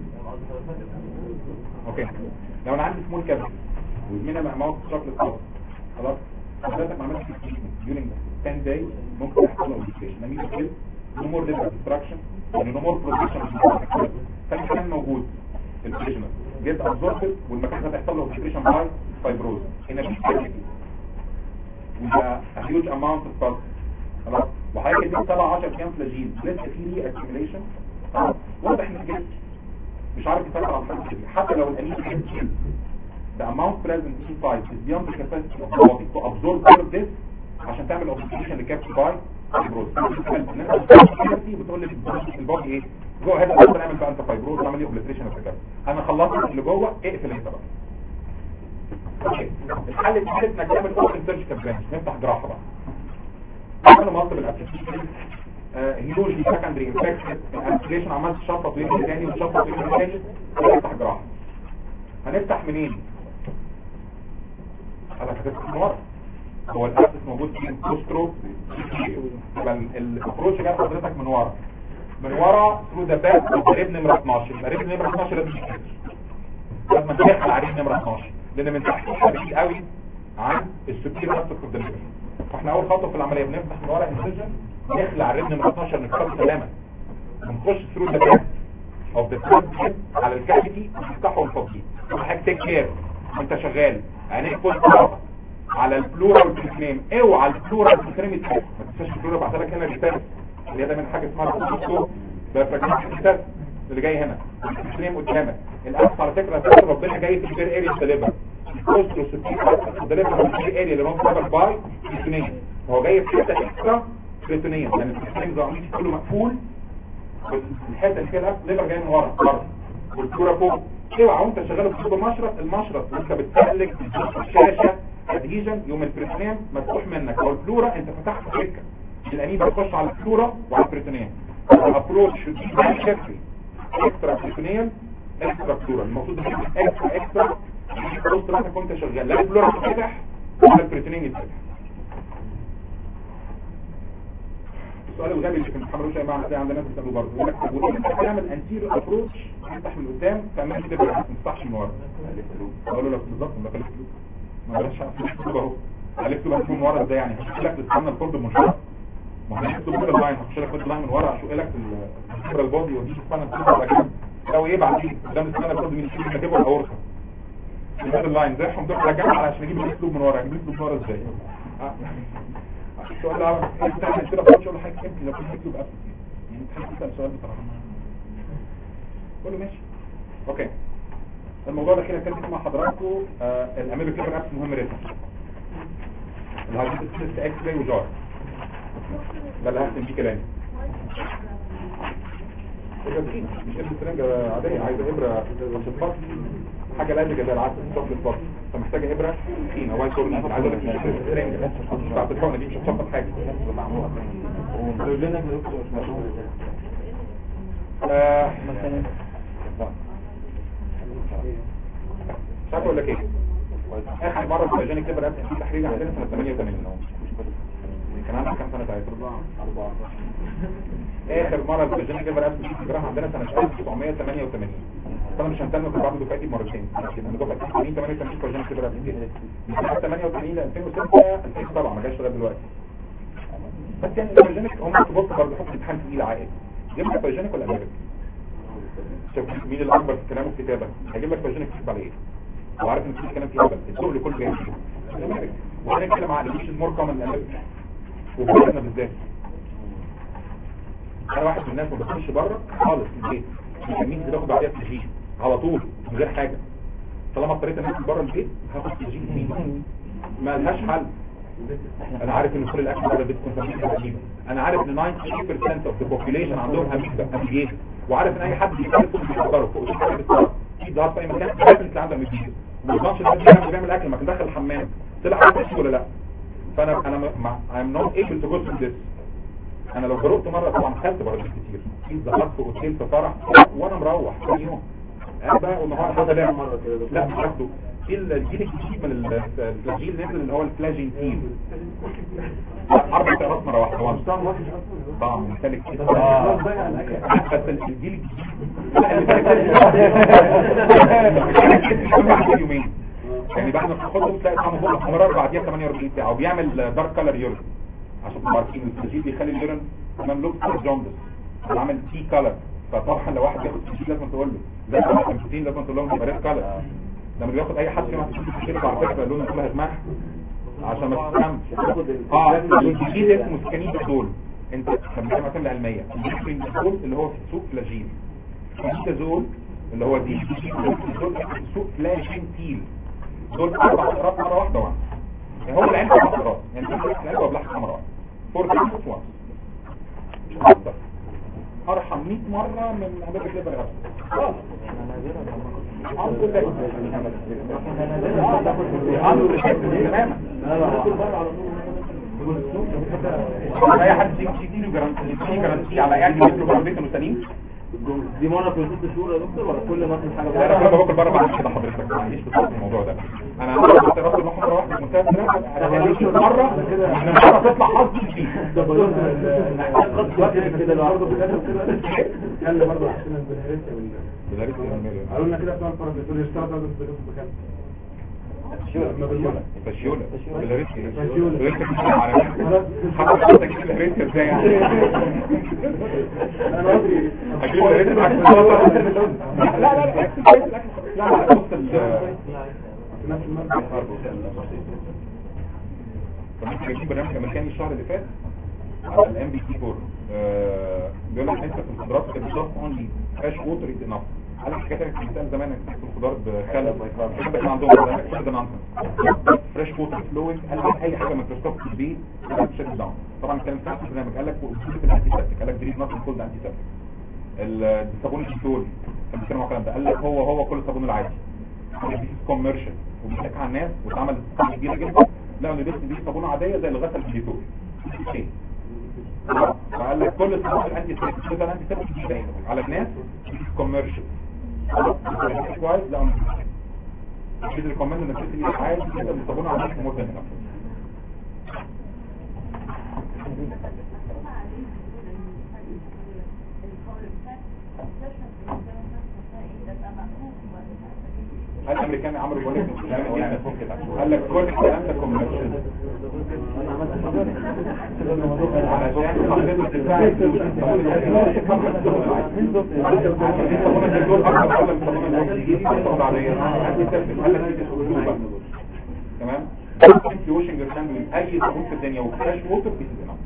اوكي لو انا عندي سمول كابل وزمينا مع ماوس شوكليت كاب خلاص حضرتك ما عملتش during 10 days ممكن يحصل له اوبستيشن امين كده no more liver destruction يعني no more progression of the فالكلام موجود في الاوريجينال جيت ابزوربد والمكان ده هيحصل له اوبستريشن باي فايبروز هنا في كافيتي وده هيوج اماونت اوف بلد خلاص وهيجي دي 7 10 ايام فلاجين لسه في ري اكيوميليشن واضح ان الجسم مش عارف يسيطر على الحاجه دي حتى لو الانيميا كانت killed. the amount present inside is beyond the capacity of the body to absorb all of this عشان تعمل oxidation لكابس باي فايبروز بتقول لي البودي ايه جوه هذا تقدر نعمل بقى انت فايبروز نعمل لي اوبليتريشن اوف انا خلصت اللي جوه اقفل انت بقى اوكي الحل الثالث انك تعمل اوبن سيرجيكال برانش نفتح جراحه بقى عملوا مالتيبل ابلكيشن هيوجلي سكندري انفكشن الابلكيشن عملت شفط ويجي تاني وشفط ويجي تاني نفتح جراحه هنفتح منين؟ انا هتفتح من ورا هو الاسس موجود في الكوسترو يبقى الابروش جاي حضرتك من ورا من ورا ثرو ذا باك ريب نمره 12 يبقى ريب نمره 12 لازم يتكسر لازم تدخل على ريب نمره 12 لان من تحت بعيد قوي عن السبتير نفسه في الدليفري فاحنا اول خطوه في العمليه بنفتح من ورا انسجن نخلع الريب نمره 12 نكسره تماما ونخش ثرو ذا باك اوف ذا على الكافيتي ونفتحه ونفضيه حاجه تيك كير وانت شغال عينيك فوق الطرف على البلورال بريتنيم اوعى البلورال بريتنيم يتحس ما تنساش البلورال بعت لك هنا ريتاس اللي هي دايما حاجه اسمها الكوستو دايفراجماتيك ريتاس اللي جاي هنا البريتنيم قدامك الاسف على فكره أساس ربنا جاي في البير اريا ديليفر الكوستو سبتيك ديليفر في البير اريا اللي هو كفر باي بريتنيم هو جاي في حته اكسترا بريتنيم لان البريتنيم ده كله مقفول والحته اللي كده ليفر جاي من ورا بره والصوره فوق اوعى وانت شغال في المشرط المشرط وانت بتسلك الشاشه ادهيجن يوم البريتونيوم مفتوح منك او الفلورا انت فتحت سكه الانيبا تخش على الفلورا وعلى البريتونيوم الابروتش شود بي فيري كيرفلي اكسترا بريتونيوم اكسترا فلورا المفروض ان اكسترا اكسترا بص راسك وانت شغال لا الفلورا تتفتح ولا البريتونيوم يتفتح السؤال الغبي اللي في محمد رشا مع زي عندنا بيسالوه برضه يقول لك طب وليه انت بتعمل انتير ابروتش تفتح من قدام تعمل كده ما تفتحش من ورا اقول له لك بالظبط ما بلاش ما بلاش اهو عرفت بقى من ورا ازاي يعني هشوف لك السنه الكورد المنشط ما احنا هنكتب كل اللاين هخش لك اللاين من ورا اشوف لك الفكره البودي ودي السنه الكورد على جنب لو ايه بعدين قدام السنه الكورد مين اللي هجيبه الاورطه هذا اللاين زي حمض على جنب عشان اجيب الاسلوب من ورا اجيب الاسلوب من ورا ازاي السؤال ده انت تعمل كده فاضي ولا حاجه يمكن لو كنت تكتب قبل يعني انت حابب تسال سؤال بصراحه كله ماشي اوكي الموضوع ده كده كان مع حضراتكم آه الاميبي كليبر ابس مهم جدا الهايبوتيست اكس راي وجار ده اللي هختم بيه كلامي إبرتين مش ابن سرنجة عادية عايزة إبرة شفاف حاجة لازجة زي العسل الصف للصف فمحتاجة إبرة تخينة وايت كورن عايز أقول لك مش ابن سرنجة بتاعت الحقنة دي مش هتشفط حاجة آه، مش عارف اقول لك ايه اخر مره في جاني كبر قبل في تحرير عندنا سنه 88 كان عندك كام سنه ساعتها 4 اخر مره في جاني كبر قبل في جراحه عندنا سنه 1988 فانا مش هنتنى في بعض دفعتي مرتين انا دفعتي 88 88 في جاني كبر قبل من سنه 88 ل 2006 2007 ما جاش لغايه دلوقتي بس يعني الفيرجينيك هم تبص برضه حكم امتحان تقيل عائد جيب لك فيرجينيك ولا امريكا شوف مين الاكبر في كلامه في كتابه هجيب لك فيرجينيك تكتب على ايه وعارف ان في كلام فيه هبل الشغل كله جاي فيه امريكا وانا نتكلم على مش مور كومن امريكا وبلدنا بالذات انا واحد من الناس ما بخش بره خالص في البيت بيسميني باخد بعديها تسجيل على طول من غير حاجه طالما اضطريت انزل بره البيت هاخد تسجيل مين ما لهاش حل انا عارف ان كل الاكل بره البيت كونتامينيشن رهيبه انا عارف ان 98% of the population عندهم اميجيز وعارف ان اي حد بيتكلم فوق بيقدره فوق شيء حاجه بتطلع في ضغط في اي مكان عارف ان عنده اميجيز ما يضمنش ان الواحد بيعمل اكل ما كان داخل الحمام طلع عارف ولا لا فانا انا ما I'm not able to go through this انا لو جربت مره طبعا خدت بره البيت كتير في ظهرت في اوتيل في فرح وانا مروح كل يوم انا بقى والنهار حاجه لا لا مش هاخده في الجيل الجديد من الفلاجيل نزل اللي هو الفلاجين تيل اربع طيارات مره واحده هو طبعا مختلف اه بس الجيل الجديد يومين يعني بعد ما تاخدهم تلاقي طعمه بقى استمرار بعديها 48 ساعه وبيعمل دارك كلر يورين عشان تبقوا عارفين الفلاجيل بيخلي اليورين مملوك جوندس عامل تي كلر فطبعا لو واحد بياخد سي لازم تقول له زي ما واحد بروتين لازم تقول لهم يبقى ريد كلر لما بياخد اي حد فيهم تشيله على فكره لونه كلها دماغ عشان ما تفهمش اه الجديد اسمه سكانيدازول انت لما مثلا العلميه الجديد اللي هو في السوق فلاجيل الجديدازول اللي هو دي دول في السوق فلاجين تيل دول اربع قطرات مره واحده واحده يعني هو العلم اربع قطرات يعني انت العلبه بلحمه مره واحده فور تايمز وانس ارحم 100 مره من امريكا ليبر غبس خلاص الحمد لله الحمد لله تماما اي حد يجي يديله جرانتي يديله جرانتي على اي متر جرانتي وثانيين دي مرة في ست شهور يا دكتور ولا كل ما حاجة لا لا انا باكل بره بعد كده حضرتك ما عنديش بالظبط الموضوع ده انا رحت رحت مره واحده في منتهى السلامه انا ليش مره احنا مره تطلع حظي فيه كده لو برضه في الاخر كده كان برضه عشان البنهارية قالوا لنا كده بتوع الفرق بتقول اشتغل ده بس بكام ما بالمرة فشيوله بالريسك فشيولة. بالريسك حتى حتى كده الريسك ازاي يعني انا قصدي اجيب الريسك معاك لا لا لا اكل كويس الاكل لا لا بص ال في نفس المرة كنا جايبين برنامج امريكاني الشهر اللي فات على الام بي سي 4 آه، بيقول لك انت في الخضروات اللي بتضاف اونلي فريش ووتر از انف قال لك حكايه كانت بتتقال زمان انك تحط الخضار بخل كده كان عندهم كده نانسنس فريش ووتر فلويد قال لك اي حاجه ميكروسكوب في البيت لازم تشيل داون طبعا الكلام في نفس البرنامج قال لك وجود الانتي سيبتيك قال لك دريب نوت كولد انتي سيبتيك الصابون الديتول كان بيتكلم على الكلام ده قال لك هو هو كل الصابون العادي دي كوميرشال وبيتك على الناس واتعمل استثمار كبيره جدا لا انا لسه دي صابونه عاديه زي اللي غسل الديتول شيء فقال لك كل الصابون الانتي سيبتيك كل الانتي سيبتيك دي باينه على الناس كوميرشال كويس لا مش ريكومند انك تشتري عادي كده بالصابونه عادي مده هنا هل الامريكان عملوا بقول لك قال لك كل الكلام ده كوميرشال علشان حضرتك تدفع الفلوس تمام انت واشنج ريكتانجل اي صابون في الدنيا وفلاش ووتر في الدنيا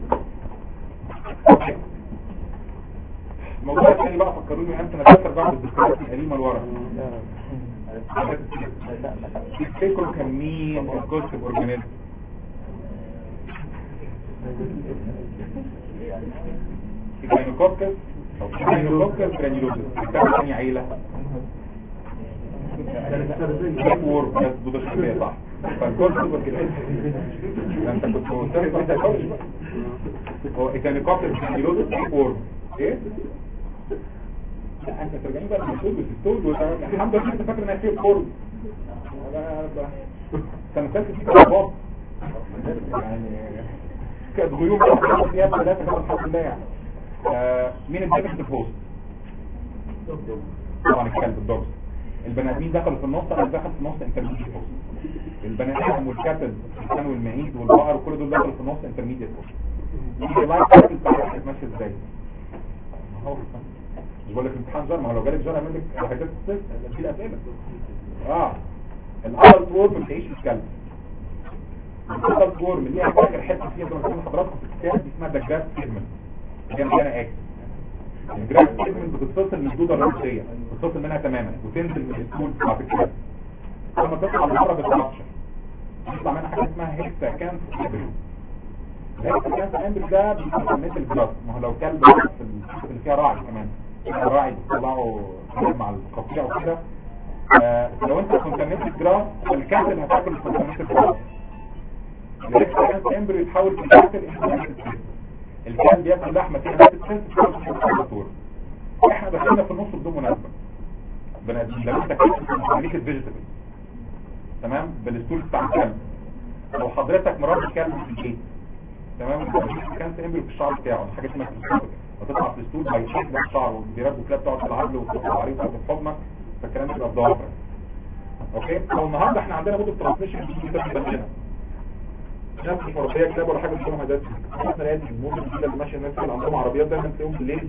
الموضوع الثاني بقى فكروني امتى انا فاكر بعض الذكريات القديمه لورا تفتكروا كان مين الكوستيف اورجانيزم الجاينوكوكس او الجاينوكوكس جرانيولوزيس بتاع ثاني عيله وور بس ده شويه صح فالكوستيف اورجانيزم انت كنت مهتم انت كويس هو الجاينوكوكس جرانيولوزيس وور ايه لا انت ترجعني بقى للستود والستود الحمد لله انت فاكر ان هي فيه قرب كان كانت في كربات يعني كانت غيوم بقى فيها ثلاثه كده الحمد لله يعني آه، مين الديفكت بوست طبعا الكلب الدوبس البني ادمين دخلوا في النص انا دخل في النص انترميديت بوست البني ادم والكتل والكان والمعيد والبقر وكل دول دخلوا في النص انترميديت بوست اللايف سايكل بتاعتك ماشي ازاي اهو مش بقول لك امتحان جار ما هو لو جالك جار اعمل لك حاجات الست في الاسئله اه الادلت وورم بتعيش في الكلب الادلت وورم اللي هي فاكر حته فيها زي ما قلت لحضراتكم في الكتاب دي اسمها الجراس سيجمنت اللي هي مليانه اكس الجراس سيجمنت بتتصل من الدوده الرئيسيه بتتصل منها تماما وتنزل من السكول بتاعت الكلب لما تطلع بره بتنقشر يطلع منها حاجه اسمها هيكسا كانس امبريو الهيكسا كانس امبريو ده بيكون مثل الجراس ما هو لو كلب في الحته اللي فيها راعي كمان الراعي بيطلعوا مع القطيع وكده آه، لو انت كونتامينت جراس الكاتل هتاكل الكونتامينت جراس الاكسبيرينس امبريو يتحول في الكاتل الكلب بياكل لحمه فيها نفس السنس احنا دخلنا في النص بدون مناسبه بني ادمين لو انت كنت كونتامينت فيجيتابل تمام بالستول بتاع الكلب لو حضرتك مربي كلب في البيت تمام كان امبريو في الشعر بتاعه دي حاجه اسمها كريستوفيك هتطلع في الستول هيشد الشعر وبيربوا كلاب تقعد تلعب له وتطلع عليه وتاخد حضنك فالكلام ده يبقى ضعف اوكي لو النهارده احنا عندنا مود ترانسميشن دي كده بنتنا نفس الفرقيه كلاب ولا حاجه اسمها ده احنا لازم المود الجديده اللي ماشيه الناس اللي عندهم عربيات دايما تلاقيهم بالليل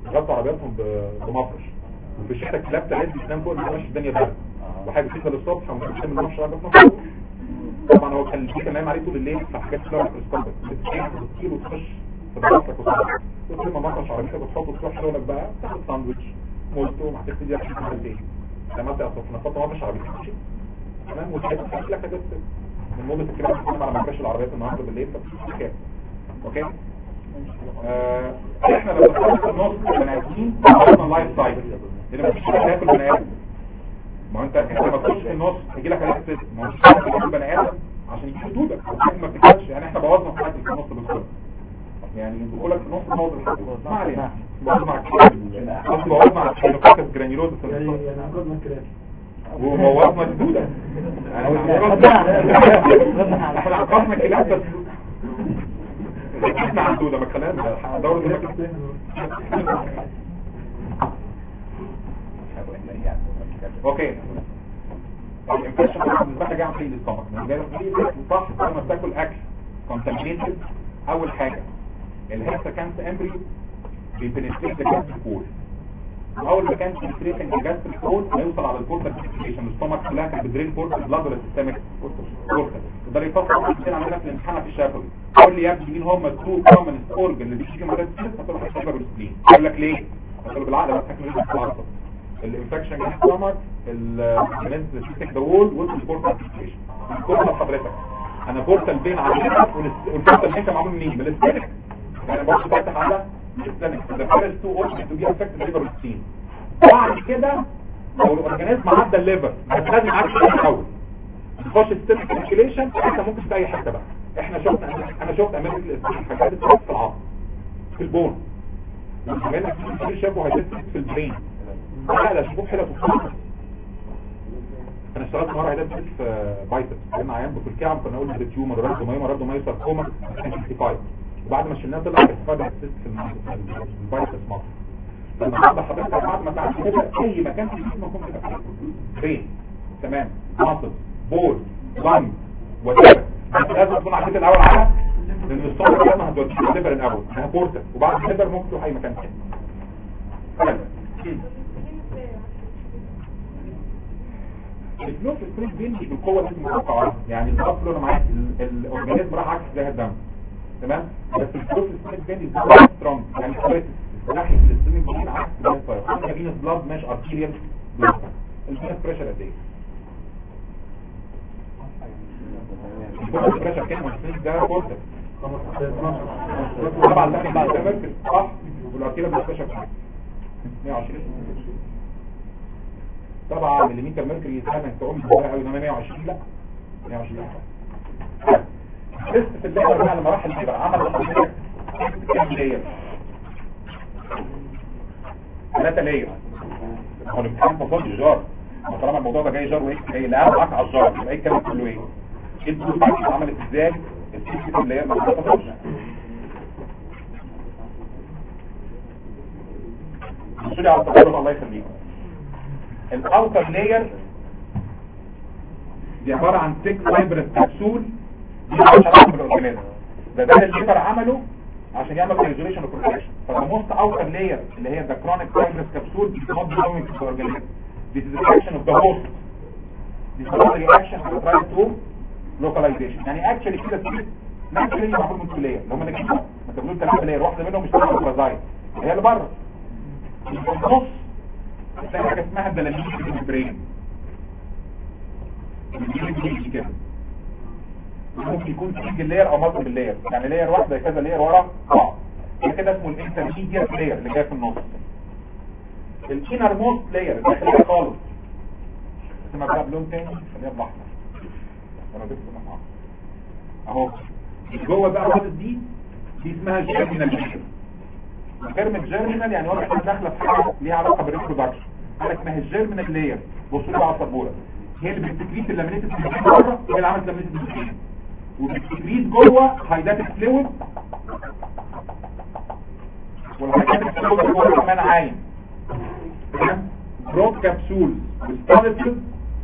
غطوا عربياتهم ب- بمفرش وفي الشتاء الكلاب تلاقي بتنام فوق المفرش الدنيا برد وحاجه كده للصبح ومش من المفرش راجع في مفرش طبعا هو كان البيت نايم عليه طول الليل فحاجات كده ميكروسكوبك بتشيل وتطير وتخش في ضغطك وصدرك كل ما مفرش عربيتك وتحط تروح شغلك بقى تاخد ساندوتش مولتو مع تكتب ياكل عملت ايه لما انت اصلا نحط مفرش عربيتك تمشي تمام وتحس لك لك جزء من موضة الكلام بتتكلم على مفرش العربيات النهارده بالليل فبتشوف كام اوكي آه، احنا لو دخلنا في النص بني ادمين عملنا اللايف سايكل اللي مفيش حاجه تاكل بني ادم ما هو انت انت لما تخش في النص يجي لك عليك ست ما هو مش حاجه تاكل بني ادم عشان يجي حدودك الحاجه ما بتاكلش يعني احنا بوظنا في حاجه في النص بالظبط يعني بقول لك في النص بوظ الحاجه ما علينا بوظ مع قصدي بوظ مع الكيلوكاتس جرانيولوز في يعني النص يعني عقدنا كده وبوظنا الدوده يعني احنا عقدنا الكلاب بس احنا على الدوده ما خلينا دورة المكان اوكي الانفكشن بالنسبه لك جاي عن طريق الاستمك من جاي صح لما بتاكل اكل كونتامينيتد اول حاجه الهيكسا كانت امبري بيبنتريت الجاستريك كول اول ما كان بيبنتريت الجاستريك كول هيوصل على البورتال سيركيليشن الاستمك كلها كانت بتدرين بورتال بلاد ولا سيستمك بورتال ده اللي يفصل كده عندنا في الامتحان في الشفوي قول لي يا ابني مين هم التو كومن اورجن اللي بيجي مرات هتقول لك الشفا والسبلين يقول لك ليه هتقول له بالعقل بس هتكمل في العصب الانفكشن جه ستومك الجلانز سيستيك ذا وول والبورتال سيركيليشن كل ده حضرتك انا بورتال بين على والبورتال هنا معمول منين من السبلين يعني برضه فاتح على السبلين ذا فيرست تو اورجن تو بي افكتد ليفر والسبلين بعد كده لو الاورجانيزم عدى الليفر بس لازم عارف الاول تخش السيستم سيركيليشن انت ممكن في اي حته بقى احنا شفنا انا شفت امريكا الحاجات اللي في العظم في البون وكمان في شافوا هيدسك في البرين لا لا شوفوا حلقه في انا اشتغلت مره هيدسك في بايسبس كان عيان بكل كنا نقول ده تيومر رد ميه رد ميه ساركوما كان 65 وبعد ما شلناه طلع استفاد السيست في البايسبس مصر لما بعد حضرتك بعد ما تعرف كده اي مكان في الجسم ممكن يبقى برين تمام مصل بول لانج وتابع بس لازم تكون عارفين الاول على لان الصوره لما هتوديك الليفر الاول انها بورتر وبعد الليفر ممكن تروح اي مكان تاني الفلوس السبرينج بيمشي بالقوه اللي انت متوقعها يعني الضغط له معاك الاورجانيزم راح عكس زي الدم تمام بس الفلوس السبرينج بيمشي سترونج يعني كويس ناحيه السبرينج بيمشي عكس زي الفاير احنا فينس بلاد مش ارتيريال بلاد الفينس بريشر قد ايه الفينس بريشر كام السبرينج ده بورتر طبعا ده بعد ده مركز صح والارتيريال بلاد بريشر كام 120 طبعا مليمتر ميركوري يسمى تقوم بسرعه قوي انما 120 لا 120 تست في الليبر بقى لما راح الليبر عمل لحضرتك كام لاير ثلاثة لاير هو الامتحان فصل جار ما طالما الموضوع ده جاي جار وايه جاي لا معاك على الجار يبقى ايه الكلام كله ايه ايه الدروس عملت ازاي الست في اللاير ما فصلش بصوا على التطور الله يخليكم الاوتر لاير دي عبارة عن سيك فايبرس كبسول دي مش علاقة بالاورجانيزم ده ده اللي الليفر عمله عشان يعمل ريجوليشن وبروتكشن فالموست اوتر لاير اللي هي ذا كرونيك فايبرس كبسول دي نوت belonging to the organism this is the reaction of the host this is not the reaction of the try to localization يعني actually كده سيك ناتشرالي معمول من كليه لو ما نجيبها ما تقولوا ثلاثه لاير واحده منهم مش بارازايت هي اللي بره النص هتلاقي حاجه اسمها الدلالين في البرين بيجي كده ممكن يكون سنجل لاير او مالتيبل لاير يعني لاير واحده كذا لاير ورا بعض ده كده اسمه الانترميديت لاير اللي جاي في النص الانر موست لاير الداخليه خالص اسمها بقى بلون تاني خليها بالاحمر انا جبت الاحمر اهو جوه بقى الحته دي دي اسمها جيرمينال لاير كلمة جيرمينال يعني واضح ان داخله في حاجه ليها علاقه بالريبرودكشن قال لك ما هي الجيرمينال لاير بصوا لي على السبوره هي اللي بتكريت اللامينيتد من بره هي اللي عملت لامينيتد من وبتكريت جوه هايداتيك فلويد والهايداتيك فلويد جوه كمان عايم تمام بروك كابسول وستاليسز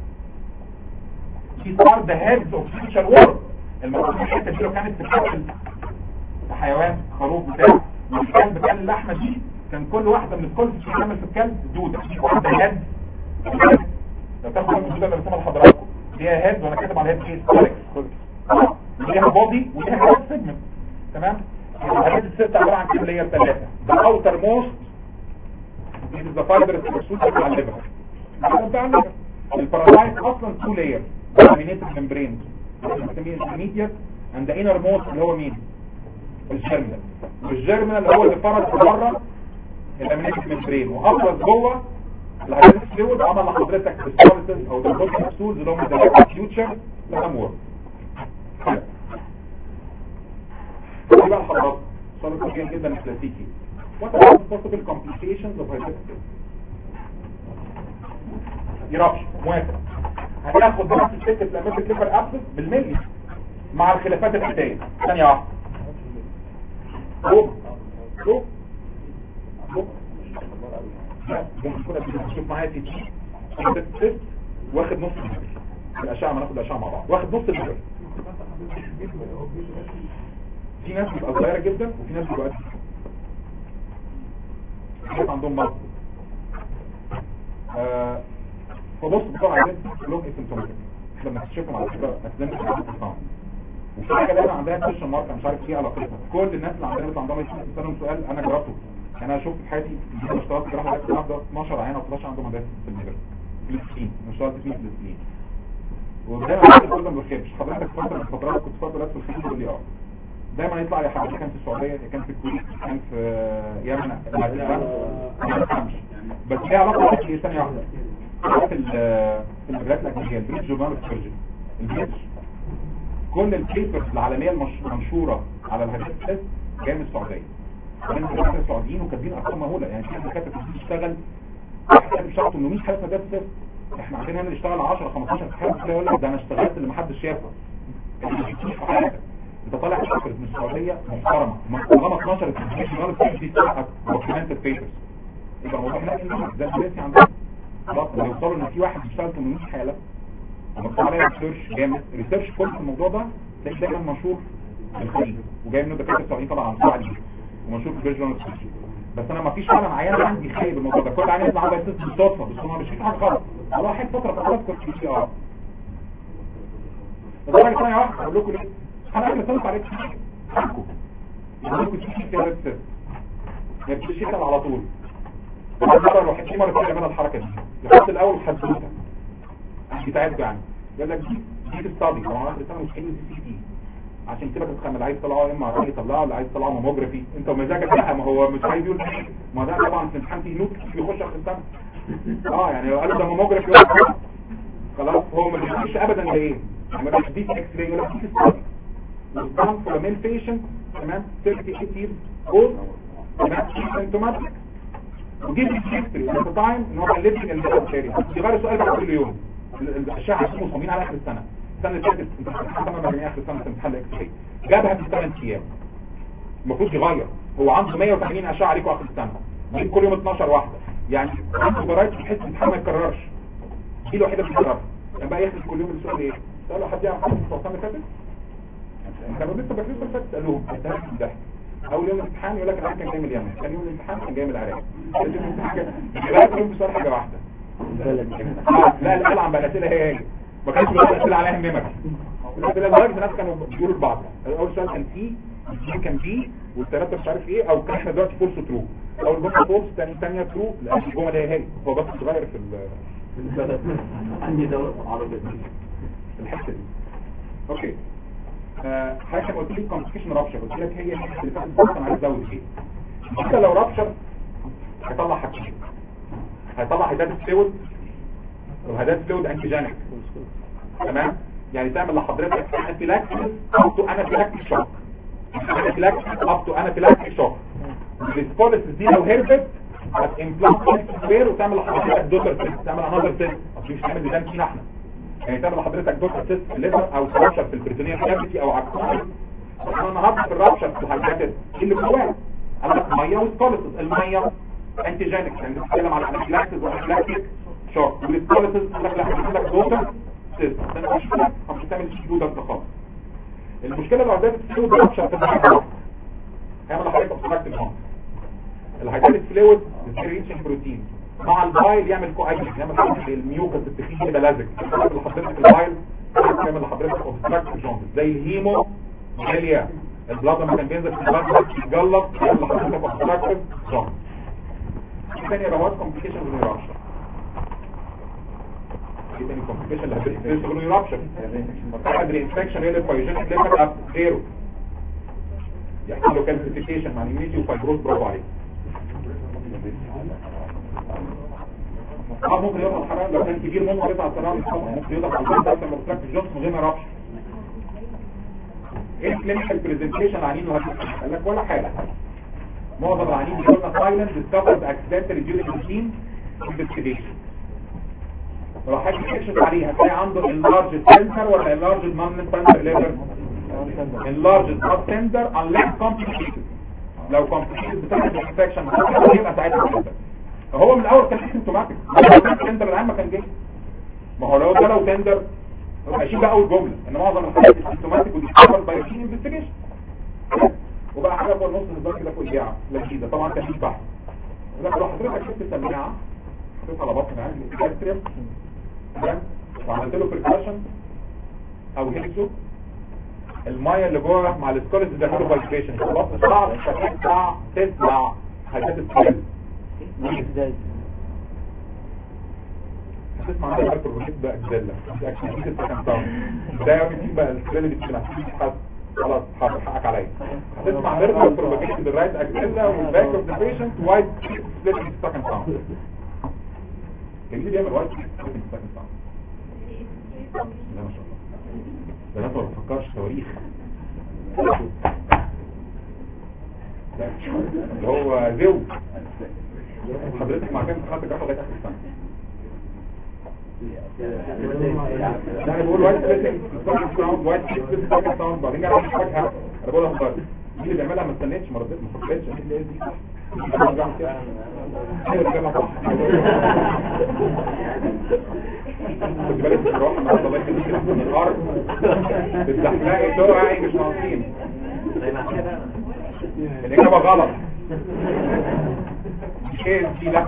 دي ار ذا هيدز اوف فيوتشر وورد المفروض الحته دي لو كانت في حيوان خروف بتاع والكلب بتاع اللحمه دي كان كل واحده من الكل بتعمل في الكلب دوده في واحده هيد لو تاخد من الدوده اللي رسمها لحضراتكم ليها هيد وانا كاتب على الهيد ايه كوليكس ليها بودي وليها هيد سيجمنت تمام الحاجات الست عباره عن كام لاير ثلاثه ده اوتر موست This is the fibrous capsule بتاع الليفر بتاع الليفر البارازايت اصلا تو لاير dominated membrane بنسميه intermediate and the inner most اللي هو مين الجيرمينال والجيرمينال اللي هو اللي فرد بره اللامينيتد ممبرين وافرز جوه الهيدروس فلويد عمل لحضرتك السوليتس او البوست كابسولز اللي هم ذا فيوتشر لامور دي بقى حضرتك سؤال كبير جدا كلاسيكي What are the possible complications of hepatitis يرابش موافق هناخد نفس السكة الامريكا ليفر ابسس بالملي مع الخلافات الاتية ثانية واحدة روح روح روح لا ممكن كنا بنشوف معايا تي تي تيست واخد نص الليفر الاشعة ما ناخد الاشعة مع بعض واخد نص الليفر في ناس بتبقى صغيرة جدا وفي ناس بتبقى قد ناس عندهم مرض آه فبص بسرعة عايزين كلهم اسيمتوماتيك احنا بنكتشفهم على فكرة اسلام الاسلام وفي حاجة دايما عندها كويشن مارك مش عارف ايه علاقتها كل الناس اللي عندنا بيطلع عندهم يسألهم سؤال انا جربته انا شفت في حياتي انا اشتغلت جراحة بس واحدة 12 عينة و 13 عندهم هدايا في الليفر فلسطين انا اشتغلت فيه فلسطين ودايما عندي كل ما بخيبش حضرتك فترة من الفترات كنت فترة في الخليج تقول لي اه دايما يطلع يا حبيبي كان في السعودية يا كان في الكويت يا كان في يمن ما تفهمش بس ليها علاقة بس ثانية واحدة في في المجالات الأجنبية البريتش جورنال سيرجن البريتش كل البيبرز العالمية المنشورة على الهدف تيست جاية من السعودية ومن الدكاترة السعوديين وكاتبين أرقام مهولة يعني في دكاترة بتشتغل واحد بيشتغل 800 حالة هدف تيست احنا عندنا هنا اللي اشتغل 10 15 حالة يقول لك ده انا اشتغلت اللي محدش شافه اللي ما شفتوش في حياتك انت طالع بيبرز من السعودية محترمة طالما 12 البريتش جورنال سيرجن بتاعت دوكيومنتد بيبرز يبقى الموضوع هناك ده البريتش عندنا خلاص لو يوصلوا ان في واحد بيشتغل 800 حاله ومكتوب عليها ريسيرش جامد ريسيرش كل في الموضوع ده تلاقي دايما منشور في الخليج وجاي منه دكاتره السعوديين طبعا عن صعب ومنشور في الفيرجن بس انا ما فيش فعلا عيان عندي خايب الموضوع ده كل عيان يطلع عنده اساس بالصدفه بس هو مش في حاجه غلط هو واحد فتره فترات كنت في اه لدرجه ثانيه واحده اقول لكم ليه انا قبل سنه عليك حقكم يقول لكم في في ريسيرش ما بتمشيش على طول مرة الواحد في مرة كده الحركة دي لحد الأول حدوتة بتاعتكم يعني يقول لك دي دي تستادي طبعا آخر سنة مش حلو دي سي تي عشان كده بتتخمل عايز تطلعه يا اما عايز يطلعه ولا عايز تطلعه ماموجرافي انت ومزاجك لا ما هو مش عايز يقول ما ده طبعا في الامتحان فيه نوت بيخش اخر السنة اه يعني لو قالوا ده ماموجرافي خلاص هو ما بيجيش ابدا لايه يعني ما بيديش اكس راي ولا بيديش ستادي وطبعا for a male patient تمام 38 years old تمام symptomatic وجيب الهيستوري ات تايم ان هو كان ليفنج الميلتري يغير السؤال بعد كل يوم الاشعه اسمه مصممين على اخر السنه السنه اللي فاتت انت بتتكلم مجموعه اخر السنه في امتحان الاكس راي جابها في 8 ايام المفروض يغير هو عنده 180 اشعه عليكم اخر السنه جيب كل يوم 12 واحده يعني عنده برايت بحيث الامتحان ما يتكررش دي الوحيده اللي بتتكرر كان بقى يخلص كل يوم السؤال ايه؟ سألوا حد يعرف حاجه في السنه اللي فاتت؟ كانوا لسه بكريس اللي فاتت سالوهم انتهت الضحك اول يوم الامتحان يقول لك العيال كان جاي من اليمن ثاني يوم الامتحان كان جاي من العراق ثالث يوم الامتحان كان يوم بسؤال حاجه واحده لا لا عن الاسئله هي هي ما كانش بيقول الاسئله عليها ميموري لدرجه الناس كانوا بيقولوا لبعض اول سؤال كان سي الاثنين كان بي والثلاثه مش عارف ايه او كان احنا دلوقتي فولس ترو اول جمله فولس ثاني ثانيه ترو لان الجمله هي هي هو بس صغير في ال عندي دورة عربية الحته دي اوكي حاجه كان قلت لي كومبليكيشن رابشر قلت لك هي اللي فاتت بس انا عايز ازود ايه انت لو رابشر هيطلع حاجتين هيطلع هدات فلويد وهدات فلويد انتيجينيك تمام يعني تعمل لحضرتك انافيلاكسيس اب تو انافيلاكتيك شوك انافيلاكسيس اب تو انافيلاكتيك شوك السبوليس دي لو هربت هتمبلانت سكوير وتعمل لحضرتك دوتر سيست تعمل انذر سيست اصل مش تعمل ديزاين فينا احنا يعني تعمل لحضرتك دوتر سيست في الليفر او رابشر في البريتونيال كافيتي او عكسها احنا النهارده في الرابشر في الحاجات اللي جواه عندك ميه وسبوليسز الميه انتيجينيك يعني بتتكلم على انافيلاكسيس وانافيلاكتيك شوك والسبوليسز عندك لا عندك دوتر سيست ده مش مشكله مش هتعمل دوتر ده خالص المشكله لو عندك سيو رابشر في الحاجات هيعمل لحضرتك اوبستراكتيف هون الهيدروليك فلويد ريتشنج بروتين مع البايل يعمل كواجل يعمل حاجه الميوكس التخين كده لازق اللي حضرتك البايل يعمل لحضرتك اوبستراكت جونز زي الهيمو جاليا البلاد لما كان بينزل في البلاد يتجلط يعمل لحضرتك اوبستراكت جونز ثاني رواد كومبليكيشن بالرابشر ايه تاني كومبليكيشن اللي هتبقى بالرابشر بعد الانفكشن هي الفايجينيك ليفر اب زيرو يحصل له كالسيفيكيشن مع الاميونيتي وفايبروز برافو عليك اه ممكن يضغط حرارة لو كان كبير ممكن يضغط على السرعة ممكن يضغط على الجنب اكتر من اوبستراكت جونز من غير ما يرابش ايه الكلينيكال بريزنتيشن العنين اللي هتبقى قال لك ولا حاجة معظم العنين بيقولنا سايلنت ديسكفرد اكسيدنتال ديورنج روتين انفستيجيشن لو حد يكشف عليه هتلاقي عنده اللارج سنتر ولا اللارج نون سنتر ليفر اللارج نوت سنتر unless complicated لو complicated بسبب الانفكشن يبقى ساعتها سنتر فهو من الاول كان سيمتوماتيك لو كان سنتر العام ما كان جه ما هو لو ده لو سنتر هيشيل بقى اول جمله ان معظم الحالات سيمتوماتيك وديسكفرد باي روتين انفستيجيشن وبقى حاجه فوق النص الدرجه كده فوق الجاعه لذيذه طبعا كان في بحث لكن لو حضرتك شفت السماعه حطيتها على بطن عندي الجاستريم تمام وعملت له بريكشن او هيكسو الميه اللي جوه مع السكولز بيعملوا فايبريشن بطن صعب فتطلع تطلع حاجات السكول ازاي هتسمع عن البروجيت بقى اجزله اكشن دي السكند ساوند ده يوم يجيب بقى السكول اللي بتسمع خلاص حقك عليا هتسمع نيرفال بروباجيشن بالرايت اكسيلا والباك اوف ذا بيشنت وايت سبليت سكند ساوند اللي بيعمل وايت سبليت سكند ساوند لا ما شاء الله ده انت ما بتفكرش تواريخ اللي هو زو حضرتك مع كام خدت جراحه لغايه اخر السنه لا انا بقول وايت سبليت سكند ساوند وايت سبليت سكند ساوند بعدين جاي فجاه انا بقولها مضطر دي اللي بيعملها ما استنيتش ما ردتش ما فكرتش قلت لي دي صح ايوه كده صح خد بالك من الروح النهارده الله يخليك من الارض بتزحلقي تقعي مش ناقصين الاجابه غلط مش هي دي لا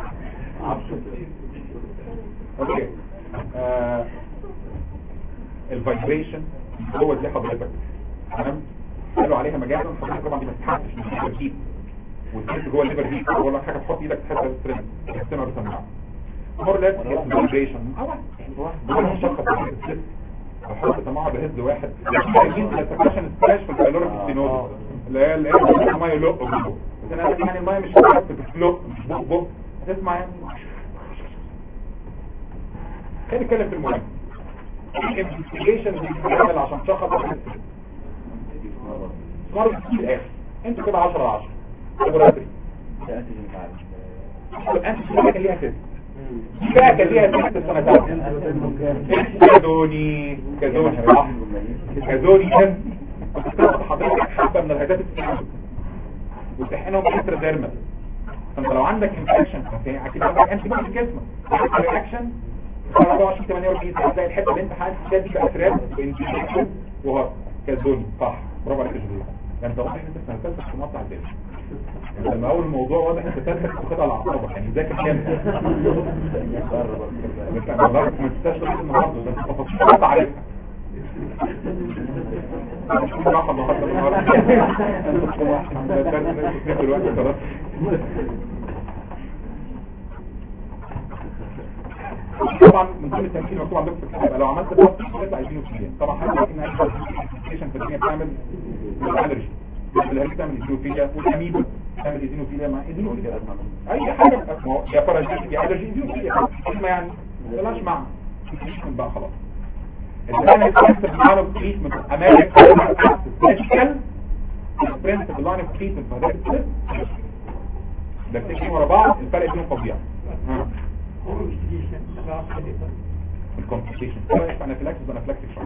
اوكي آه الفايبريشن هو دي حضرتك تمام قالوا عليها مجازا حضرتك طبعا دي ما تتحسش مش تركيب والتركيب جوه الليفر دي بقول لك حاجه تحط ايدك تحس السترينج تحسنا بسمعها مور ليس فايبريشن جوه المشخص الست احط سماعه بهز واحد عايزين السكشن سبلاش في الكالوريك ستينوز اللي هي اللي هي الميه يلق جوه بس انا عارف يعني الميه مش بتلق مش بق بق هتسمع يعني خلينا نتكلم في المهم الانفستيجيشن اللي بتتعمل عشان تشخص مرض كتير اخر انتوا كده 10 على 10 لابوراتوري انت كان ليها تست دي بقى كان ليها تست السنه الثالثه كازوني كازوني صح كازوني كان كنت بتاخد حضرتك حبه من الهدات السنه وتحقنهم بحتر ديرمال فانت لو عندك انفكشن اكيد عندك انتي بودي في جسمك رياكشن 24 48 ساعه تلاقي الحته اللي انت حاسس فيها دي بقى تراب وانفكشن وهو كازوني صح برافو عليك يا جديد يعني انت واضح ان انت السنه الثالثه في مقطع الدنيا يعني لما اول الموضوع واضح انت ثالثه بتاخد على اعصابك يعني ذاكر كام انت والله ما تنساش لغايه النهارده ده انت تفاصيل انت عارفها مش كل راحه النهارده النهارده دلوقتي خلاص طبعا من ضمن التمثيل مكتوب عندكم في الكتاب لو عملت بلس يطلع عايزينه في طبعا حاجه ممكن نعمل ستيشن في الدنيا بتعمل الالرجي الالرجي بتعمل ايزينوفيليا والاميبا بتعمل ايزينوفيليا مع ايزينوفيليا اي حاجه يا فرنسي يا الرجي ايزينوفيليا اسمها يعني بلاش معنى تريتمنت بقى خلاص الدايما يتكسر معانا تريتمنت امريكا ميديكال برنسبل لاين اوف تريتمنت فده ده بتمشي ورا بعض الفرق بينهم فظيع الكومبليكيشن سواء انافيلاكسس انافيلاكسيك شوك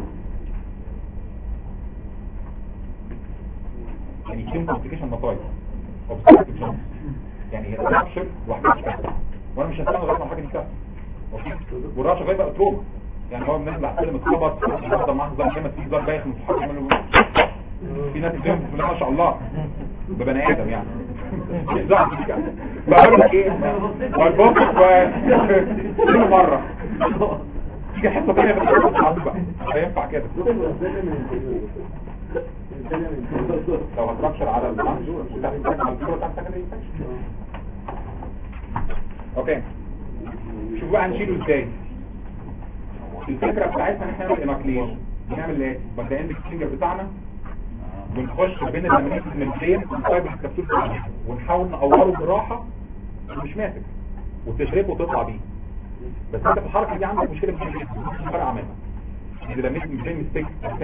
يعني كم كومبليكيشن مطايف اوبستراكتيف جونز يعني هي رابشر واحده تكسر وانا مش هستنى لغايه ما حاجه تكسر والرابشر غير بقى تروما يعني هو بنزل على السلم اتخبط يفضل معاه زي كده في زر بايخ متحرك منه في ناس بتنام ما شاء الله ده بني ادم يعني مش زعل بقول لك ايه بص كل مره تيجي حته ثانيه بس بقى مش هينفع كده لو هتركشر على البانج وتحتاج على الفلور تحتاج اوكي شوف بقى هنشيله ازاي الفكره بتاعتنا ان احنا نعمل اناكليشن بنعمل ايه بنبدا اند الفينجر بتاعنا ونخش بين اللامينات المنتين ونطيب الكبسول بتاعنا ونحاول نقوره براحه مش ماسك وتشربه وتطلع بيه بس انت في الحركه دي عندك مشكله مش مش فارقه منها دي لامينات المنتين مستيك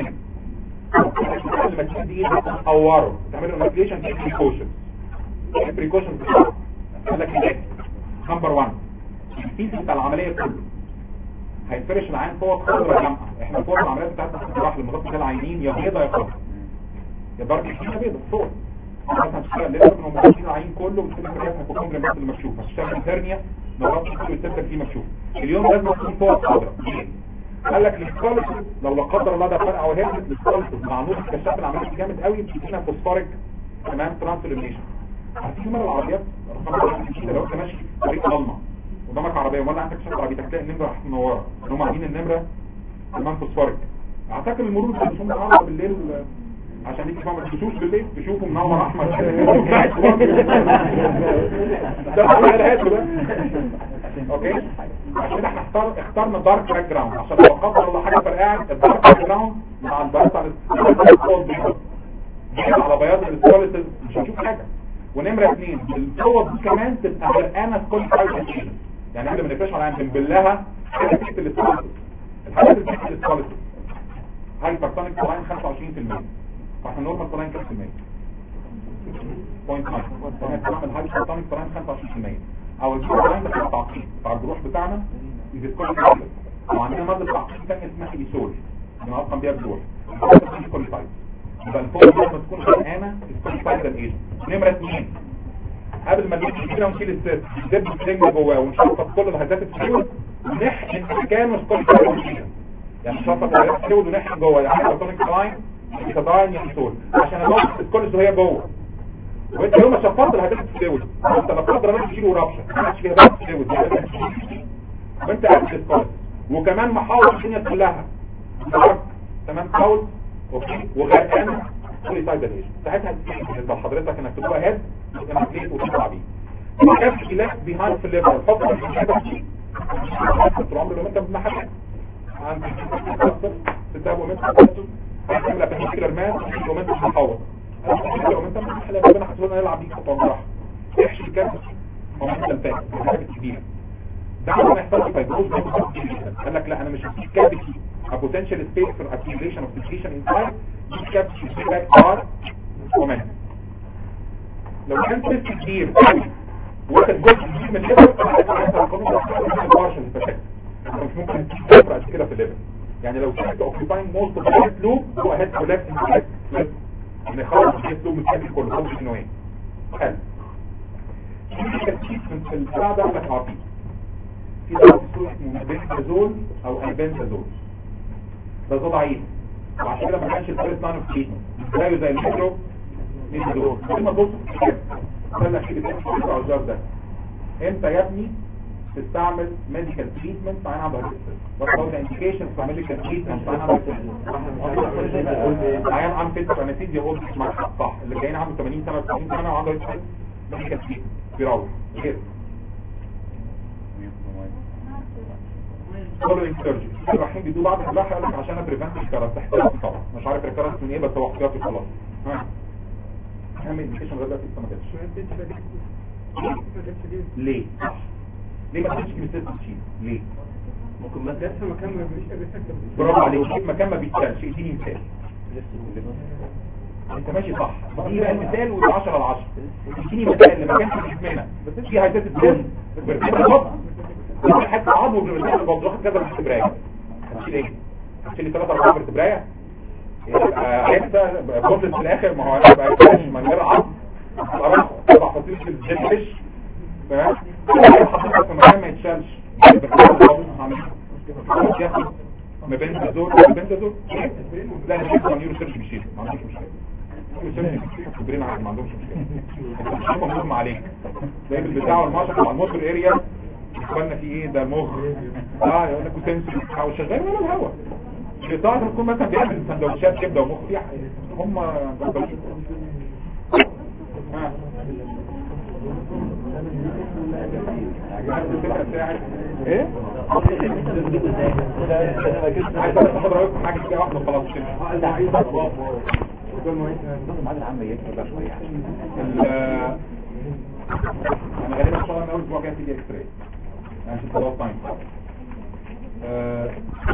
قبل ما تشد ايدك تقوره تعمل له اناكليشن دي بريكوشن ايه بريكوشن قال لك ايه نمبر 1 الفيز بتاع العمليه كله هيفرش العين فوق خضرة جامعة احنا فوق العمليات بتاعتنا في الجراح للمضاد بتاع العينين يا بيضة يا خضرة يا درجة يا بيضة فوق مثلا هتشتغل ليه من مضادين العين كله بتكون الرئاسة هتكون جنبات المكشوف هتشتغل هرنيا نظام كله السبتك فيه مكشوف اليوم لازم تكون فوق خضرة ليه؟ قال لك السكالس لو لا قدر الله ده فرق او هرمت السكالس مع نور الكشاف العملية جامد قوي بتدينا فوسفوريك تمام ترانسليميشن هتيجي مرة العربيات لو انت ماشي طريق ضلمه قدامك عربيه ولا عندك شنطه عربيتك تلاقي النمره راح منوره ان هم عاملين النمره كمان فوسفوريك اعتقد المرور بيشوفوا النهارده بالليل عشان يجي فاهم تشوف بالليل تشوفوا منور احمر ده حاجه ده اوكي عشان احنا اختار اخترنا دارك باك جراوند عشان لو قدر الله حاجه فرقعت الدارك باك جراوند مع البياض على على بياض السكوليتس مش هنشوف حاجه ونمره اثنين الصور دي كمان تبقى غرقانه في كل حاجه يعني احنا بنفرش على عين بنبلها حاجه تحت السكوليتس الحاجات اللي تحت السكوليتس هايبرتونيك طالعين 25% فاحنا نورمال طالعين كام في المية؟ بوينت 9 فاحنا بنعمل هايبرتونيك طالعين 25% او الجروح طالعين بتاع التعقيم بتاع الجروح بتاعنا يزيد كل حاجه وعندنا ماده تعقيم ثانيه اسمها ايسول انا اصلا بيها الجروح كل سايد يبقى الفوق لما تكون غرقانه السايد الايجنت نمره 2 قبل ما نجيب كده ونشيل السيست ندب السلنج جواه ونشفط كل الهزات الفلويد ونحقن مكانه كل حاجه يعني نشفط الهزات الفلويد ونحقن جوه يعني كاتونيك لاين كاتاين يحصل عشان الوقت الكل وهي جوه وانت يوم ما شفطت الهزات الفلويد انت لا قدر الله تشيله رابشه ما عادش فيها هزات فلويد وانت قاعد في الكل وكمان محاول الدنيا كلها تمام حاول اوكي وغرقانه كل سايد الايش ساعتها تبقى حضرتك انك تبقى هيد انك ليه وتطلع بيه ما كانش خلاف بيهايند في الليفر حط طول عمره انت بمحل عندك تتابع ومنت هتعمل ابيكيلر مان ومنت محور ومنت محل ربنا حسبنا نلعب بيه خطوه براحه احشي الكاس ومنت الفات حاجه كبيره ده عشان يحصل فايبروز قال لك لا انا مش هسيب كافيتي a potential space for accumulation of secretion inside this cavity should be back far ومنها لو كان سيست كبير قوي واخد جزء كبير من الليفر هيبقى القانون ده بارشل افكت مش ممكن تفرق قد كده في الليفر يعني لو سيست اوكيباين موست اوف ذا لوب جو اهيد كولابس ان يخلص الجيت لوب الكامل كله خلص انه ايه حلو في البتاع ده عندك عطيب في دواء اسمه بنتازول او البنتازول ده ده ضعيف وعشان كده ما كانش الفيرست لاين اوف تريتمنت زيه زي الميترو ميترو لما تبص استنى كده تكتب العذار ده انت يا ابني تستعمل ميديكال تريتمنت معانا عند بس هو ده انديكيشن في ميديكال تريتمنت معانا عند عيان عم فيتر انستيزيا هو مش معاك صح اللي جايين عنده 80 سنه 90 سنه وعنده ميديكال تريتمنت بيروح غير following surgery رايحين بيدوا بعض الجراحة يقول لك عشان بريفنت الكرات احتياطي طبعا مش عارف الكرات من ايه بس هو احتياطي خلاص ها اهم انديكيشن لغايه دلوقتي لسه ما جاتش ليه ليه ما تجيش كيميست تشيل ليه ممكن ما تجيش مكان ما برافو عليك شيء مكان ما بيتشالش اديني مثال انت ماشي صح دي بقى المثال وده 10 على 10 اديني مثال لمكان في جسمنا في هيدات الدم بالظبط حتى عضو بالمثال البوض واخد كذا بالسبرايه هتشيل ايه هتشيل 3 4 بالسبرايه انت بوض في الاخر ما هو هيبقى كاش من غير عضو خلاص طبعا فصيل في الجلفش تمام حضرتك في مكان ما يتشالش ما بين الزور ما بين الزور لا انا شايف نيورو سيرش بيشيل ما عنديش مشكله البرين عادي ما عندهمش مشكله انت مش هم مغمى عليك زي البتاع والمشرق مع الموتور اريا اخوانا في ايه ده مخ اه يقول لك وسنسور او شغال ولا الهوا البتاع ده بتكون مثلا بيعمل سندوتشات كبده ومخ فيها هم جربانين ها الفكرة بتاعت ايه؟ عايز اخد رايكم حاجه كده واحده خلاص ال- انا غالبا ان شاء الله من اول اسبوع جاي تيجي اكس راي عشان خلاص تايم